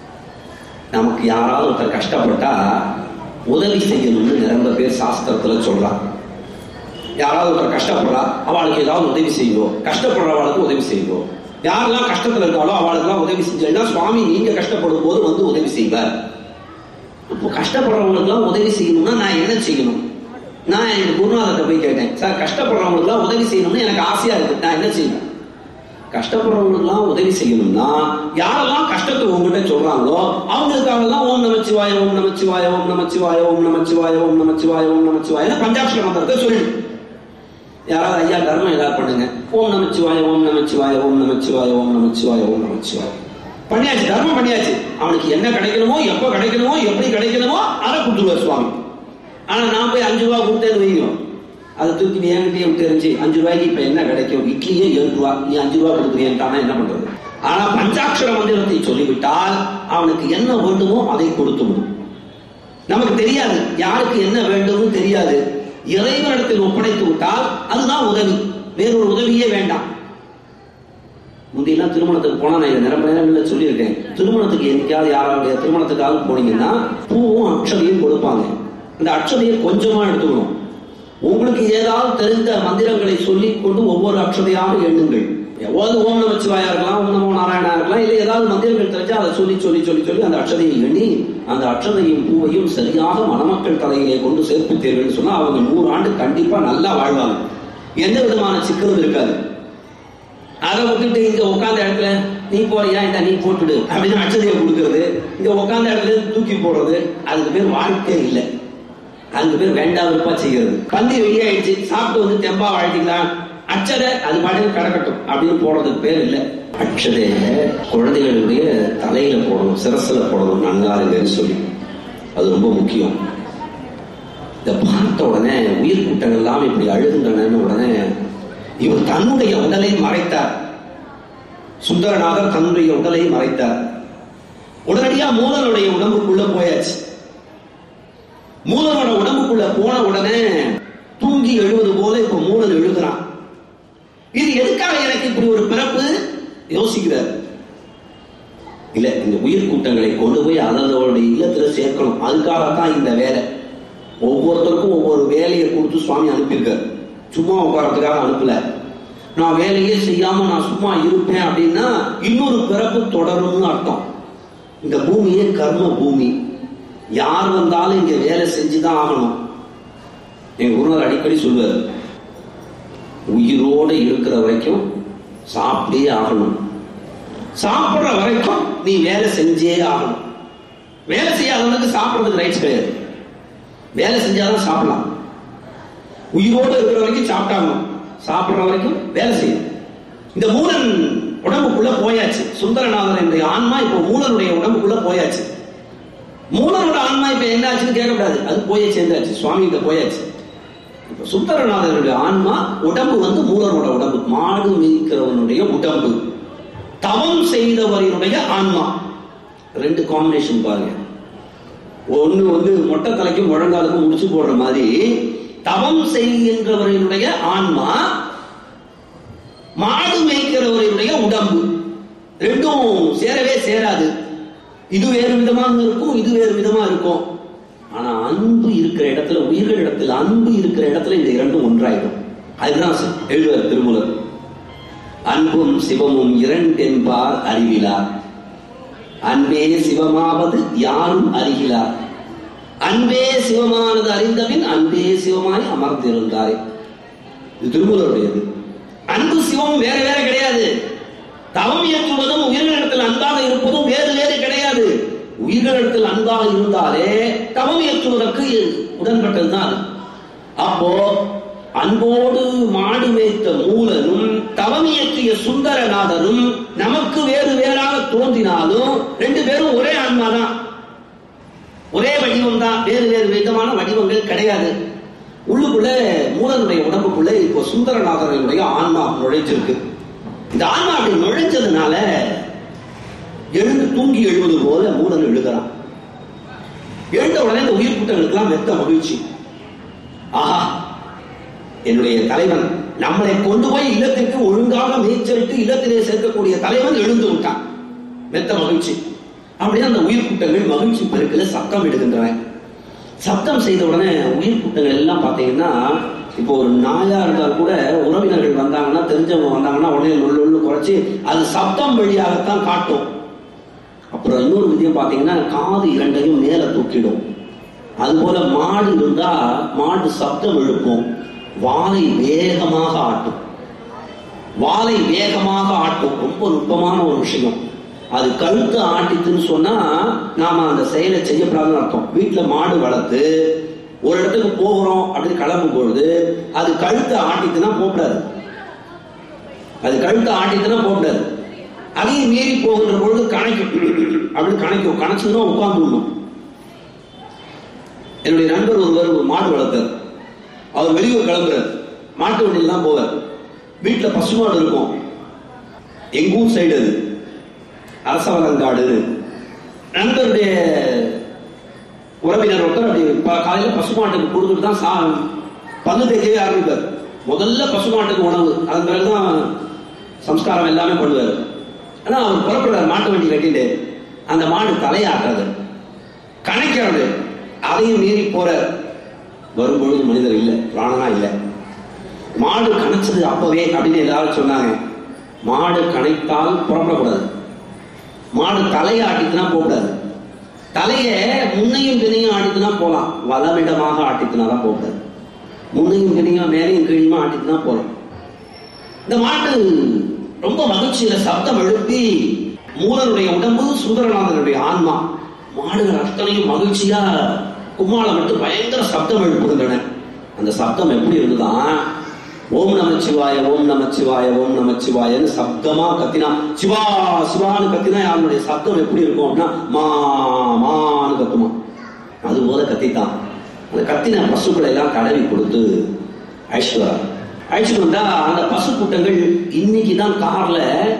நமக்கு யாராவது ஒருத்தர் கஷ்டப்பட்டா உதவி செய்யணும்னு நிரம்ப பேர் சாஸ்திரத்துல சொல்றான் யாராவது ஒருத்தர் கஷ்டப்படுறா அவளுக்கு ஏதாவது உதவி செய்வோம் கஷ்டப்படுறவளுக்கு உதவி செய்வோம் யாரெல்லாம் கஷ்டத்துல இருக்காளோ அவளுக்கெல்லாம் உதவி செஞ்சா சுவாமி நீங்க கஷ்டப்படும் போது வந்து உதவி செய்வார் இப்போ கஷ்டப்படுறவங்களுக்குலாம் உதவி செய்யணும்னா நான் என்ன செய்யணும் நான் எங்க குருநாதர்கிட்ட போய் கேட்டேன் சார் கஷ்டப்படுறவங்களுக்குலாம் உதவி செய்யணும்னு எனக்கு ஆசையா இருக்கு நான் என்ன செய்யணும் கஷ்டப்படுறவங்களுக்குலாம் உதவி செய்யணும்னா யாரெல்லாம் கஷ்டத்தை உங்ககிட்ட சொல்றாங்களோ அவங்களுக்காகலாம் ஓம் நமச்சிவாய ஓம் நமச்சிவாய ஓம் நமச்சிவாய ஓம் நமச்சிவாய ஓம் நமச்சிவாய ஓம் நமச்சிவாய பஞ்சாட்சர மந்திரத்தை சொல்லிடு யாராவது ஐயா தர்மம் ஏதாவது பண்ணுங்க ஓம் நமச்சிவாய ஓம் நமச்சிவாய ஓம் நமச்சிவாய ஓம் நமச்சிவாய ஓம் நமச்சிவாய பண்ணியாச்சு தர்மம் பண்ணியாச்சு அவனுக்கு என்ன கிடைக்கணுமோ எப்ப கிடைக்கணுமோ எப்படி கிடைக்கணுமோ அதை கொடுத்துருவார் சுவாமி ஆனா நான் போய் அஞ்சு ரூபா கொடுத்தேன்னு வைக்கும் அதை தூக்கி நீ என்கிட்டயே விட்டு இருந்துச்சு அஞ்சு ரூபாய்க்கு இப்ப என்ன கிடைக்கும் இட்லியே ஏழு ரூபா நீ அஞ்சு ரூபா கொடுக்குறியன்ட்டானா என்ன பண்றது ஆனா பஞ்சாட்சர மந்திரத்தை சொல்லிவிட்டால் அவனுக்கு என்ன வேண்டுமோ அதை கொடுத்து விடும் நமக்கு தெரியாது யாருக்கு என்ன வேண்டும்னு தெரியாது இறைவனிடத்தில் ஒப்படைத்து விட்டால் அதுதான் உதவி வேறொரு உதவியே வேண்டாம் முந்தையெல்லாம் திருமணத்துக்கு போனா நான் இதை நிரம்ப நேரங்களில் சொல்லியிருக்கேன் திருமணத்துக்கு என்னைக்காவது யாராவுடைய திருமணத்துக்காக போனீங்கன்னா பூவும் அக்ஷதையும் கொடுப்பாங்க அந்த அக்ஷதையை கொஞ்சமா எடுத்துக்கணும் உங்களுக்கு ஏதாவது தெரிந்த மந்திரங்களை சொல்லிக் கொண்டு ஒவ்வொரு அக்ஷதையாக எண்ணுங்கள் எவ்வளவு ஓம் நமச்சிவாயா இருக்கலாம் ஓம் நமோ நாராயணா இருக்கலாம் இல்லை ஏதாவது மந்திரங்கள் தெரிஞ்சா அதை சொல்லி சொல்லி சொல்லி சொல்லி அந்த அக்ஷதையை எண்ணி அந்த அக்ஷதையும் பூவையும் சரியாக மணமக்கள் தலையிலே கொண்டு சேர்ப்பித்தீர்கள் சொன்னா அவங்க நூறு ஆண்டு கண்டிப்பா நல்லா வாழ்வாங்க எந்த விதமான சிக்கலும் இருக்காது அதை விட்டுட்டு இங்க உட்காந்த இடத்துல நீ போறியா இந்த நீ போட்டுடு அப்படின்னு அச்சதையை கொடுக்கறது இங்க உட்காந்த இடத்துல இருந்து தூக்கி போடுறது அதுக்கு பேர் வாழ்க்கை இல்லை அதுக்கு பேர் வேண்டாம் விருப்பா செய்கிறது பந்தி வெளியாயிடுச்சு சாப்பிட்டு வந்து தெம்பா வாழ்த்திக்கலாம் அச்சதை அது பாட்டுக்கு கிடக்கட்டும் அப்படின்னு போடுறதுக்கு பேர் இல்லை அச்சதை குழந்தைகளுடைய தலையில போடணும் சிரசுல போடணும் நன்காருங்கன்னு சொல்லி அது ரொம்ப முக்கியம் இதை பார்த்த உடனே உயிர் கூட்டங்கள் எல்லாம் இப்படி அழுதுன்றன உடனே இவர் தன்னுடைய உடலை மறைத்தார் சுந்தரநாதர் தன்னுடைய உடலை மறைத்தார் உடனடியா மூலனுடைய உடம்புக்குள்ள போயாச்சு மூலனோட உடம்புக்குள்ள போன உடனே தூங்கி எழுவது போல இப்ப மூலன் எழுதுறான் இது எதுக்காக எனக்கு இப்படி ஒரு பிறப்பு யோசிக்கிறார் இல்ல இந்த உயிர் கூட்டங்களை கொண்டு போய் அதனுடைய இல்லத்துல சேர்க்கணும் அதுக்காகத்தான் இந்த வேலை ஒவ்வொருத்தருக்கும் ஒவ்வொரு வேலையை கொடுத்து சுவாமி அனுப்பியிருக்காரு சும்மா உட்காரத்துக்காக அனுப்பல நான் வேலையே செய்யாம நான் சும்மா இருப்பேன் அப்படின்னா இன்னொரு பிறப்பு தொடரும்னு அர்த்தம் இந்த பூமியே கர்ம பூமி யார் வந்தாலும் இங்க வேலை செஞ்சுதான் ஆகணும் எங்க குருவர் அடிக்கடி சொல்வார் உயிரோட இருக்கிற வரைக்கும் சாப்பிட்டே ஆகணும் சாப்பிடுற வரைக்கும் நீ வேலை செஞ்சே ஆகணும் வேலை செய்யாதவனுக்கு சாப்பிடுறதுக்கு ரைட்ஸ் கிடையாது வேலை செஞ்சாதான் சாப்பிடலாம் உயிரோடு இருக்கிற வரைக்கும் சாப்பிட்டாகணும் சாப்பிடுற வரைக்கும் வேலை செய்யும் இந்த மூலன் உடம்புக்குள்ள போயாச்சு சுந்தரநாதன் என்னுடைய ஆன்மா இப்போ மூலனுடைய உடம்புக்குள்ள போயாச்சு மூலனோட ஆன்மா இப்ப என்ன ஆச்சுன்னு கேட்கக்கூடாது அது போயே சேர்ந்தாச்சு சுவாமி இங்க போயாச்சு இப்ப சுந்தரநாதனுடைய ஆன்மா உடம்பு வந்து மூலனோட உடம்பு மாடு மேய்க்கிறவனுடைய உடம்பு தவம் செய்தவரினுடைய ஆன்மா ரெண்டு காம்பினேஷன் பாருங்க ஒண்ணு வந்து மொட்டை தலைக்கும் முழங்காலுக்கும் முடிச்சு போடுற மாதிரி தவம் செய்கின்றவர்களுடைய ஆன்மா மாடு மேய்க்கிறவருடைய உடம்பு ரெண்டும் சேரவே சேராது இது வேறு விதமாக இருக்கும் இது வேறு விதமா இருக்கும் ஆனா அன்பு இருக்கிற இடத்துல உயிர்கள் இடத்துல அன்பு இருக்கிற இடத்துல இந்த இரண்டும் ஒன்றாயிடும் அதுதான் எழுதுவார் திருமூலர் அன்பும் சிவமும் இரண்டென்பார் அறிவிலார் அன்பே சிவமாவது யாரும் அறிகிறார் அன்பே சிவமானது அறிந்தபின் அன்பே சிவமாய் அமர்ந்திருந்தாரே இது திருமூலருடையது அன்பு சிவம் வேற வேற கிடையாது தவம் இயற்றுவதும் உயிர்களிடத்தில் அன்பாக இருப்பதும் வேறு வேறு கிடையாது உயிர்களிடத்தில் அன்பாக இருந்தாலே தவம் இயற்றுவதற்கு உடன்பட்டதுதான் அது அப்போ அன்போடு மாடு மேய்த்த மூலனும் தவம் இயற்றிய சுந்தரநாதனும் நமக்கு வேறு வேறாக தோன்றினாலும் ரெண்டு பேரும் ஒரே ஆன்மாதான் ஒரே வடிவம் தான் வேறு வேறு விதமான வடிவங்கள் கிடையாது உள்ளுக்குள்ள மூலனுடைய உடம்புக்குள்ள இப்போ சுந்தரநாதனுடைய ஆன்மா நுழைஞ்சிருக்கு இந்த ஆன்மா அப்படி நுழைஞ்சதுனால எழுந்து தூங்கி எழுவது போல மூலன் எழுதுறான் எழுந்த உடனே இந்த உயிர் கூட்டங்களுக்கெல்லாம் மெத்த மகிழ்ச்சி ஆஹா என்னுடைய தலைவன் நம்மளை கொண்டு போய் இல்லத்திற்கு ஒழுங்காக மேய்ச்சலிட்டு இல்லத்திலே சேர்க்கக்கூடிய தலைவன் எழுந்து விட்டான் மெத்த மகிழ்ச்சி அப்படியே அந்த உயிர் கூட்டங்கள் மகிழ்ச்சி பெருக்கில சத்தம் இடுகின்றன சத்தம் செய்த உடனே உயிர் கூட்டங்கள் எல்லாம் பார்த்தீங்கன்னா இப்போ ஒரு நாயா இருந்தால் கூட உறவினர்கள் வந்தாங்கன்னா தெரிஞ்சவங்க வந்தாங்கன்னா உடனே நொல்லு குறைச்சி அது சப்தம் வழியாகத்தான் காட்டும் அப்புறம் இன்னொரு விதியம் பார்த்தீங்கன்னா காது இரண்டையும் மேல தூக்கிடும் அதுபோல மாடு இருந்தா மாடு சப்தம் எழுப்பும் வாலை வேகமாக ஆட்டும் வாலை வேகமாக ஆட்டும் ரொம்ப நுட்பமான ஒரு விஷயம் அது கழுத்து ஆட்டித்துன்னு சொன்னா நாம அந்த செயலை செய்யப்படாதுன்னு அர்த்தம் வீட்டுல மாடு வளர்த்து ஒரு இடத்துக்கு போகிறோம் அப்படின்னு கிளம்பும் பொழுது அது கழுத்தை ஆட்டித்துனா போகக்கூடாது அது கழுத்தை ஆட்டித்துனா போகக்கூடாது அதையும் மீறி போகின்ற பொழுது கணக்கும் அப்படின்னு கணக்கும் கணச்சுன்னா உட்கார்ந்து என்னுடைய நண்பர் ஒருவர் ஒரு மாடு வளர்த்தார் அவர் வெளியூர் கிளம்புறார் மாட்டு வண்டியில் தான் போவார் வீட்டில் பசுமாடு இருக்கும் எங்க ஊர் சைடு அது அரசவலங்காடு நண்பருடைய உறவினர் ஒருத்தர் அப்படி ப- காலையில பசுமாட்டுக்கு கொடுத்துட்டு தான் சா பல்லு தேய்க்கவே ஆரம்பிப்பார் முதல்ல பசுமாட்டுக்கு உணவு அதன் பிறகுதான் சம்ஸ்காரம் எல்லாமே பண்ணுவார் ஆனா அவர் புறப்படுறார் மாட்டு வண்டி கட்டிட்டு அந்த மாடு தலையாட்டாது கணைக்கிறது அதையும் மீறி போற வரும்பொழுது மனிதர் இல்லை பிராணனா இல்லை மாடு கணைச்சது அப்பவே அப்படின்னு எல்லாரும் சொன்னாங்க மாடு கணைத்தால் புறப்படக்கூடாது மாடு தலையை ஆட்டித்துனா போகக்கூடாது தலையை முன்னையும் பின்னையும் ஆட்டித்துனா போகலாம் வலமிடமாக ஆட்டித்துனா தான் போகக்கூடாது முன்னையும் பின்னையும் மேலையும் கீழையுமா ஆட்டித்துனா போகலாம் இந்த மாட்டு ரொம்ப மகிழ்ச்சியில சப்தம் எழுப்பி மூலனுடைய உடம்பு சுந்தரநாதனுடைய ஆன்மா மாடுகள் அத்தனையும் மகிழ்ச்சியா கும்மாளம் விட்டு பயங்கர சப்தம் எழுப்புகின்றன அந்த சப்தம் எப்படி இருந்துதான் ஓம் நமச்சிவாய ஓம் நமச்சிவாய ஓம் நமச்சிவாயன்னு சப்தமா கத்தினா சிவா சிவான்னு கத்தினா யாருடைய சப்தம் எப்படி இருக்கும் அப்படின்னா மா மான்னு கத்துமா அது போல கத்தித்தான் அந்த கத்தின பசுக்களை எல்லாம் தடவி கொடுத்து அழைச்சிட்டு வரார் அழைச்சிட்டு வந்தா அந்த பசு கூட்டங்கள் இன்னைக்கு தான் கார்ல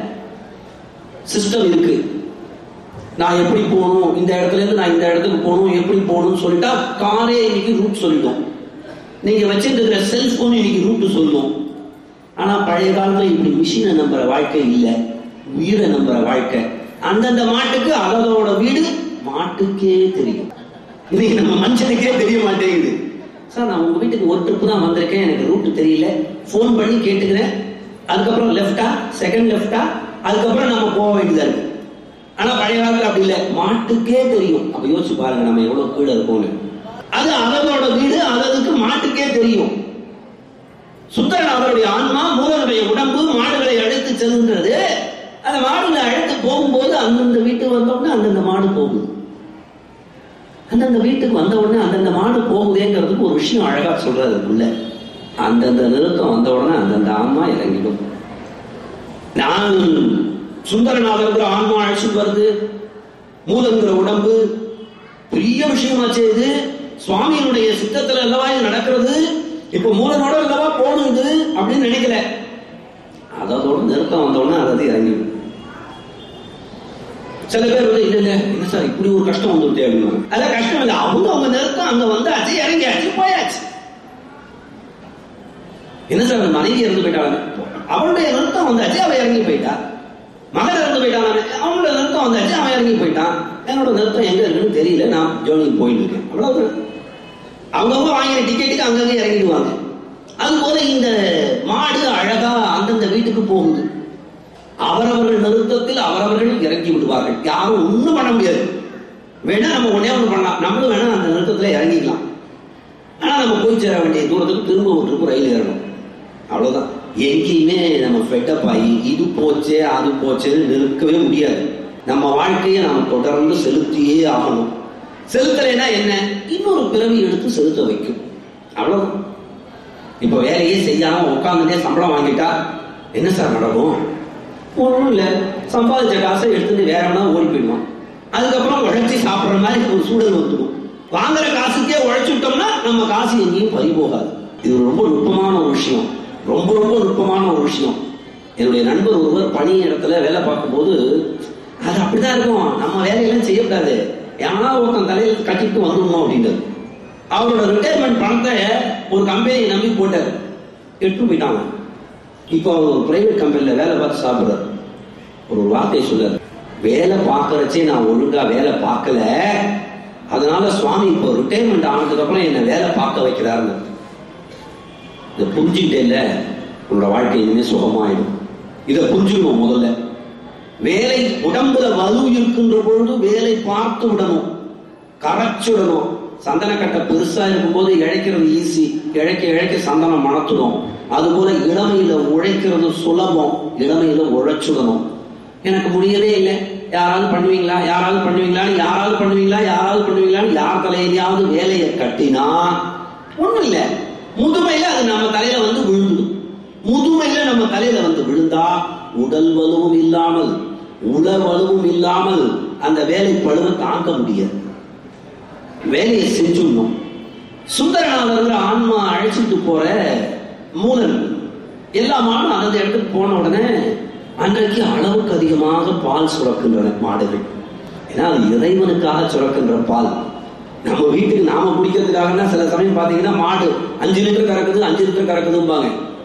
சிஸ்டம் இருக்கு நான் எப்படி போகணும் இந்த இடத்துல இருந்து நான் இந்த இடத்துக்கு போகணும் எப்படி போகணும்னு சொல்லிட்டா காரே இன்னைக்கு ரூட் சொல்லிடும் நீங்க வச்சிட்டு இருக்கிற செல்போன் இன்னைக்கு ரூட் சொல்லும் ஆனா பழைய காலத்துல இப்படி மிஷினை நம்புற வாழ்க்கை இல்லை உயிரை நம்புற வாழ்க்கை அந்தந்த மாட்டுக்கு அதோட வீடு மாட்டுக்கே தெரியும் இன்னைக்கு நம்ம மனுஷனுக்கே தெரிய மாட்டேங்குது சார் நான் உங்க வீட்டுக்கு ஒரு ட்ரிப் தான் வந்திருக்கேன் எனக்கு ரூட் தெரியல ஃபோன் பண்ணி கேட்டுக்கிறேன் அதுக்கப்புறம் லெஃப்டா செகண்ட் லெஃப்டா அதுக்கப்புறம் நம்ம போக வேண்டியதா இருக்கு ஆனா பழைய காலத்துல அப்படி இல்லை மாட்டுக்கே தெரியும் அப்ப யோசிச்சு பாருங்க நம்ம எவ்வளவு கீழே இருக்கோம்னு அது அதனோட வீடு அதற்கு மாட்டுக்கே தெரியும் சுந்தரன் அவருடைய ஆன்மா மூலனுடைய உடம்பு மாடுகளை அழைத்து செல்கின்றது அந்த மாடுகளை அழைத்து போகும்போது அந்தந்த வீட்டுக்கு வந்த உடனே அந்தந்த மாடு போகுது அந்தந்த வீட்டுக்கு வந்த உடனே அந்தந்த மாடு போகுதேங்கிறதுக்கு ஒரு விஷயம் அழகா சொல்றாரு அதுக்குள்ள அந்தந்த நிறுத்தம் வந்த உடனே அந்தந்த ஆன்மா இறங்கிடும் நான் சுந்தரநாதங்கிற ஆன்மா அழைச்சிட்டு வருது மூலங்கிற உடம்பு பெரிய விஷயமாச்சே இது சுவாமியினுடைய சித்தத்துல அல்லவா இது நடக்கிறது இப்ப மூலனோட அல்லவா போகணும் இது அப்படின்னு நினைக்கல அதோட நிறுத்தம் வந்த உடனே அதாவது இறங்கிடும் சில பேர் வந்து இல்ல இல்ல இல்ல சார் இப்படி ஒரு கஷ்டம் வந்துருத்தே அப்படின்னு அதான் கஷ்டம் இல்லை அவங்க அவங்க நிறுத்தம் அங்க வந்து அச்சு இறங்கியாச்சு போயாச்சு என்ன சார் அந்த மனைவி இறந்து போயிட்டாங்க அவளுடைய நிறுத்தம் வந்தாச்சு அவ இறங்கி போயிட்டா மகன் இறந்து போயிட்டான் அவனோட நிறுத்தம் வந்தாச்சு அவன் இறங்கி போயிட்டான் என்னோட நிறுத்தம் எங்க இருக்குன்னு தெரியல நான் ஜோனிக்கு போயிட்டு இருக்கேன் அவ்வளவுதான் அவங்கவுங்க வாங்கின டிக்கெட்டுக்கு அங்கங்க இறங்கிடுவாங்க அது போல இந்த மாடு அழகா அந்தந்த வீட்டுக்கு போகுது அவரவர்கள் நிறுத்தத்தில் அவரவர்கள் இறங்கி விடுவார்கள் யாரும் ஒண்ணும் பண்ண முடியாது வேணா நம்ம ஒண்ணே ஒண்ணு பண்ணலாம் நம்மளும் வேணா அந்த நிறுத்தத்துல இறங்கிக்கலாம் ஆனா நம்ம போய் சேர வேண்டிய தூரத்துக்கு திரும்ப ஒரு ட்ரிப்பு ரயில் ஏறணும் அவ்வளவுதான் எங்கேயுமே நம்ம ஃபெட்டப் ஆகி இது போச்சே அது போச்சேன்னு நிற்கவே முடியாது நம்ம வாழ்க்கையை நம்ம தொடர்ந்து செலுத்தியே ஆகணும் செலுத்தலைன்னா என்ன இன்னொரு பிறவி எடுத்து செலுத்த வைக்கும் அவ்வளவுதான் இப்ப வேலையே செய்யாம உட்காந்துட்டே சம்பளம் வாங்கிட்டா என்ன சார் நடக்கும் ஒன்றும் இல்லை சம்பாதிச்ச காசை எடுத்துட்டு வேற எவனா ஓடி போயிடுவான் அதுக்கப்புறம் உழைச்சி சாப்பிடுற மாதிரி ஒரு சூழல் வந்துடும் வாங்குற காசுக்கே உழைச்சுட்டோம்னா நம்ம காசு எங்கேயும் பறி போகாது இது ரொம்ப நுட்பமான ஒரு விஷயம் ரொம்ப ரொம்ப நுட்பமான ஒரு விஷயம் என்னுடைய நண்பர் ஒருவர் பணி இடத்துல வேலை பார்க்கும்போது அது அப்படிதான் இருக்கும் நம்ம வேலையெல்லாம் செய்யக்கூடாது ஏன்னா ஒருத்தன் தலையில கட்டிட்டு வந்துடணும் அப்படின்றது அவரோட ரிட்டையர்மெண்ட் பணத்தை ஒரு கம்பெனியை நம்பி போட்டார் எட்டு போயிட்டாங்க இப்போ அவர் ஒரு பிரைவேட் கம்பெனில வேலை பார்த்து சாப்பிடுறாரு ஒரு வார்த்தையை சொல்றாரு வேலை பார்க்கறச்சே நான் ஒழுங்கா வேலை பார்க்கல அதனால சுவாமி இப்போ ரிட்டையர்மெண்ட் ஆனதுக்கு அப்புறம் என்ன வேலை பார்க்க வைக்கிறாருன்னு இதை புரிஞ்சுக்கிட்டே உன்னோட வாழ்க்கை இனிமே சுகமாயிடும் இதை புரிஞ்சுக்கணும் முதல்ல வேலை உடம்புல வலு இருக்கின்ற பொழுது வேலை பார்த்து விடணும் கரைச்சுடணும் சந்தனக்கட்டை பெருசா இருக்கும்போது இழைக்கிறது ஈஸி இழைக்க இழைக்க சந்தனம் மணத்துடும் அதுபோல இளமையில உழைக்கிறது சுலபம் இளமையில உழைச்சுடணும் எனக்கு முடியவே இல்லை யாராவது பண்ணுவீங்களா யாராவது பண்ணுவீங்களான்னு யாராவது பண்ணுவீங்களா யாராவது பண்ணுவீங்களான்னு யார் தலையிலையாவது வேலையை கட்டினா ஒண்ணும் இல்லை முதுமையில அது நம்ம தலையில வந்து விழுந்துடும் முதுமையில நம்ம தலையில வந்து விழுந்தா உடல் வலுவும் இல்லாமல் உட வலுவும் இல்லாமல் அந்த வேலை பழுவை தாங்க முடியாது வேலையை செஞ்சுடணும் சுந்தரநாதர் ஆன்மா அழைச்சிட்டு போற மூலன் எல்லா மாடும் அந்த இடத்துக்கு போன உடனே அன்றைக்கு அளவுக்கு அதிகமாக பால் சுரக்கின்றன மாடுகள் ஏன்னா அது இறைவனுக்காக சுரக்கின்ற பால் நம்ம வீட்டுக்கு நாம குடிக்கிறதுக்காகனா சில சமயம் பாத்தீங்கன்னா மாடு அஞ்சு லிட்டர் கறக்குது அஞ்சு லிட்டர் கறக்குதும்பாங்க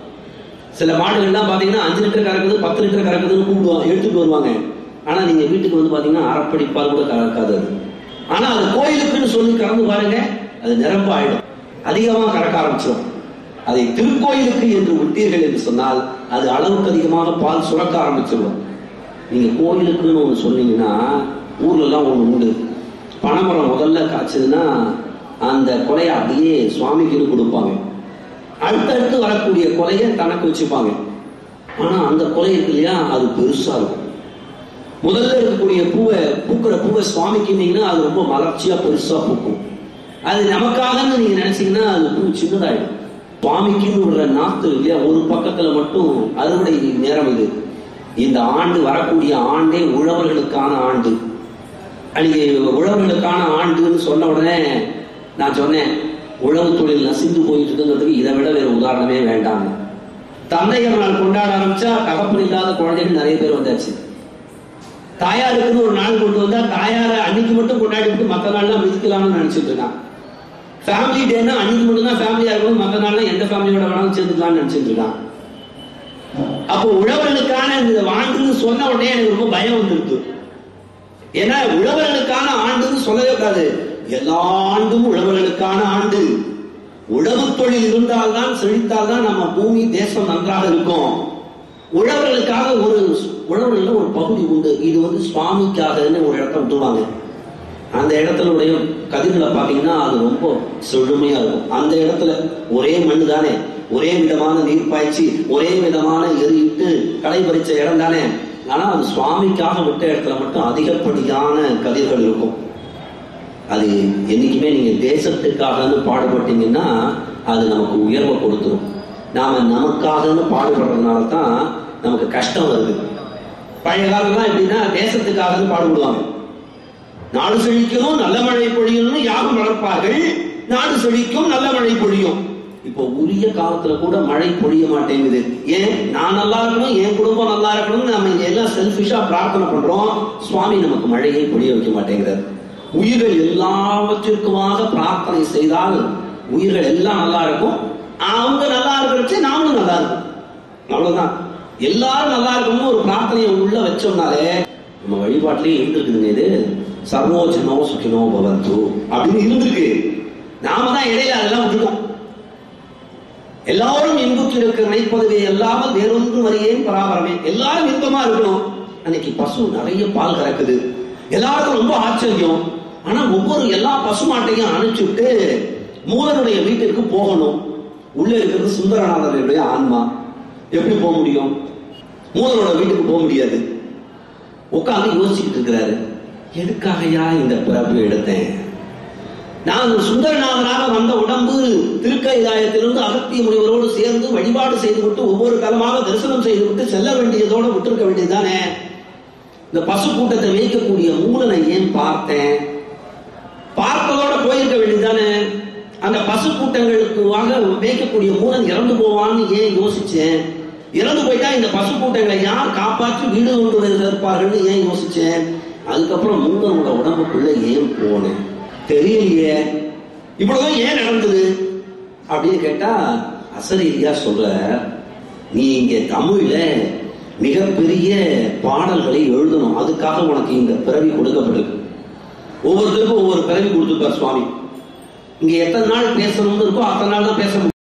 சில மாடுகள்லாம் பாத்தீங்கன்னா அஞ்சு லிட்டர் கறக்குது பத்து லிட்டர் கறக்குதுன்னு கூப்பிடுவாங்க எடுத்துட்டு வருவாங்க ஆனா நீங்க வீட்டுக்கு வந்து பாத்தீங்கன்னா அரைப்படி பால் கூட கறக்காது அது ஆனா அது கோயிலுக்குன்னு சொல்லி கறந்து பாருங்க அது நிரம்ப ஆயிடும் அதிகமா கறக்க ஆரம்பிச்சிடும் அதை திருக்கோயிலுக்கு என்று விட்டீர்கள் என்று சொன்னால் அது அளவுக்கு அதிகமாக பால் சுரக்க ஆரம்பிச்சிடும் நீங்க கோயிலுக்குன்னு ஒண்ணு சொன்னீங்கன்னா ஊர்ல எல்லாம் ஒண்ணு உண்டு பனைமரம் முதல்ல காய்ச்சதுன்னா அந்த கொலையை அப்படியே சுவாமிக்கு கொடுப்பாங்க அடுத்தடுத்து வரக்கூடிய கொலையை தனக்கு வச்சுப்பாங்க ஆனா அந்த கொலை இருக்கு இல்லையா அது பெருசா இருக்கும் முதல்ல இருக்கக்கூடிய பூவை பூக்கிற பூவை சுவாமிக்குன்னீங்கன்னா அது ரொம்ப மலர்ச்சியா பெருசா பூக்கும் அது நமக்காகன்னு நீங்க நினைச்சீங்கன்னா அது பூ சின்னதாயிடும் சுவாமிக்குன்னு விடுற நாத்து இல்லையா ஒரு பக்கத்துல மட்டும் அறுவடை நேரம் இது இந்த ஆண்டு வரக்கூடிய ஆண்டே உழவர்களுக்கான ஆண்டு அன்னைக்கு உழவர்களுக்கான ஆண்டுன்னு சொன்ன உடனே நான் சொன்னேன் உழவு தொழில் நசிந்து போயிட்டு இருக்குங்கிறதுக்கு இதை விட வேற உதாரணமே வேண்டாம் தந்தையர் நாள் கொண்டாட ஆரம்பிச்சா தகப்பன் இல்லாத குழந்தைகள் நிறைய பேர் வந்தாச்சு தாயாருக்குன்னு ஒரு நாள் கொண்டு வந்தா தாயாரை அன்னைக்கு மட்டும் கொண்டாடிட்டு மற்ற நாள்லாம் மிதிக்கலாம்னு நினைச்சிட்டு இருக்கான் ஃபேமிலி டேனா அன்னைக்கு மட்டும் தான் ஃபேமிலியா இருக்கணும் மற்ற நாள்லாம் எந்த ஃபேமிலியோட வேணாலும் சேர்ந்துக்கலாம்னு நினைச்சிட்டு இருக்கான் அப்போ உழவர்களுக்கான இந்த ஆண்டுன்னு சொன்ன உடனே எனக்கு ரொம்ப பயம் வந்துருக்கு ஏன்னா உழவர்களுக்கான ஆண்டுன்னு சொல்லவே கூடாது எல்லா ஆண்டும் உழவர்களுக்கான ஆண்டு உழவு தொழில் இருந்தால்தான் செழித்தால்தான் நம்ம பூமி தேசம் நன்றாக இருக்கும் உழவர்களுக்காக ஒரு உழவர்கள் ஒரு பகுதி உண்டு இது வந்து சுவாமிக்காகன்னு ஒரு இடத்த விட்டுருவாங்க அந்த இடத்துல உடைய கதிர்களை பார்த்தீங்கன்னா அது ரொம்ப செழுமையா இருக்கும் அந்த இடத்துல ஒரே மண்ணு தானே ஒரே விதமான நீர் பாய்ச்சி ஒரே விதமான எரியிட்டு களை பறிச்ச இடம் தானே ஆனா அது சுவாமிக்காக விட்ட இடத்துல மட்டும் அதிகப்படியான கதிர்கள் இருக்கும் அது என்னைக்குமே நீங்க தேசத்துக்காகன்னு பாடுபட்டீங்கன்னா அது நமக்கு உயர்வை கொடுத்துரும் நாம நமக்காகன்னு பாடுபடுறதுனால தான் நமக்கு கஷ்டம் வருது பழைய காலம்லாம் எப்படின்னா தேசத்துக்காகன்னு பாடுபடுவாங்க நாடு செழிக்கணும் நல்ல மழை பொழியணும்னு யாரும் வளர்ப்பார்கள் நாடு செழிக்கும் நல்ல மழை பொழியும் இப்போ உரிய காலத்துல கூட மழை பொழிய மாட்டேங்குது ஏன் நான் நல்லா இருக்கணும் என் குடும்பம் நல்லா இருக்கணும்னு நம்ம இங்க எல்லாம் செல்ஃபிஷா பிரார்த்தனை பண்றோம் சுவாமி நமக்கு மழையை பொழிய வைக்க மாட்டேங்கிறார் உயிர்கள் எல்லாவற்றிற்குமாக பிரார்த்தனை செய்தால் உயிர்கள் எல்லாம் நல்லா இருக்கும் அவங்க நல்லா இருக்கிறச்சு நாமளும் நல்லா இருக்கும் அவ்வளவுதான் எல்லாரும் நல்லா இருக்கணும்னு ஒரு பிரார்த்தனையை உள்ள வச்சோம்னாலே நம்ம வழிபாட்டிலேயே இருந்திருக்குதுங்க இது சர்வோஜனோ சுகினோ பவந்து அப்படின்னு இருந்திருக்கு நாம தான் இடையில அதெல்லாம் விட்டுட்டோம் எல்லாரும் இன்புற்றிருக்க நினைப்பதுவே அல்லாமல் வேறொன்று வரையேன் பராபரமே எல்லாரும் இன்பமா இருக்கணும் அன்னைக்கு பசு நிறைய பால் கறக்குது எல்லாருக்கும் ரொம்ப ஆச்சரியம் ஆனா ஒவ்வொரு எல்லா பசுமாட்டையும் அனுப்பிச்சுட்டு மூலனுடைய வீட்டிற்கு போகணும் உள்ள இருக்கிறது சுந்தரநாதனுடைய ஆன்மா எப்படி போக முடியும் மூலனோட வீட்டுக்கு போக முடியாது உட்கார்ந்து யோசிச்சுட்டு இருக்கிறாரு எதுக்காகயா இந்த பிறப்பு எடுத்தேன் நான் சுந்தரநாதனாக வந்த உடம்பு திருக்கைலாயத்திலிருந்து அகத்திய முனிவரோடு சேர்ந்து வழிபாடு செய்துவிட்டு ஒவ்வொரு காலமாக தரிசனம் செய்துவிட்டு செல்ல வேண்டியதோடு விட்டிருக்க வேண்டியதுதானே இந்த பசு கூட்டத்தை மேய்க்கக்கூடிய மூலனை ஏன் பார்த்தேன் பார்த்ததோட போயிருக்க வேண்டியதுதானே அந்த பசு கூட்டங்களுக்கு வாங்க மேய்க்கக்கூடிய மூலன் இறந்து போவான்னு ஏன் யோசிச்சேன் இறந்து போயிட்டா இந்த பசு கூட்டங்களை யார் காப்பாற்றி வீடு கொண்டு வந்திருப்பார்கள்னு ஏன் யோசிச்சேன் அதுக்கப்புறம் மூலனோட உடம்புக்குள்ள ஏன் போனேன் தெரியலையே இவ்வளவுதான் ஏன் நடந்தது அப்படின்னு கேட்டா அசரீதியா சொல்ற நீ இங்க தமிழ்ல மிகப்பெரிய பாடல்களை எழுதணும் அதுக்காக உனக்கு இந்த பிறவி கொடுக்கப்பட்டிருக்கு ஒவ்வொருத்தருக்கும் ஒவ்வொரு பிறவி கொடுத்துருப்பார் சுவாமி இங்க எத்தனை நாள் பேசணும்னு இருக்கோ அத்தனை நாள் தான் பேச முடியும்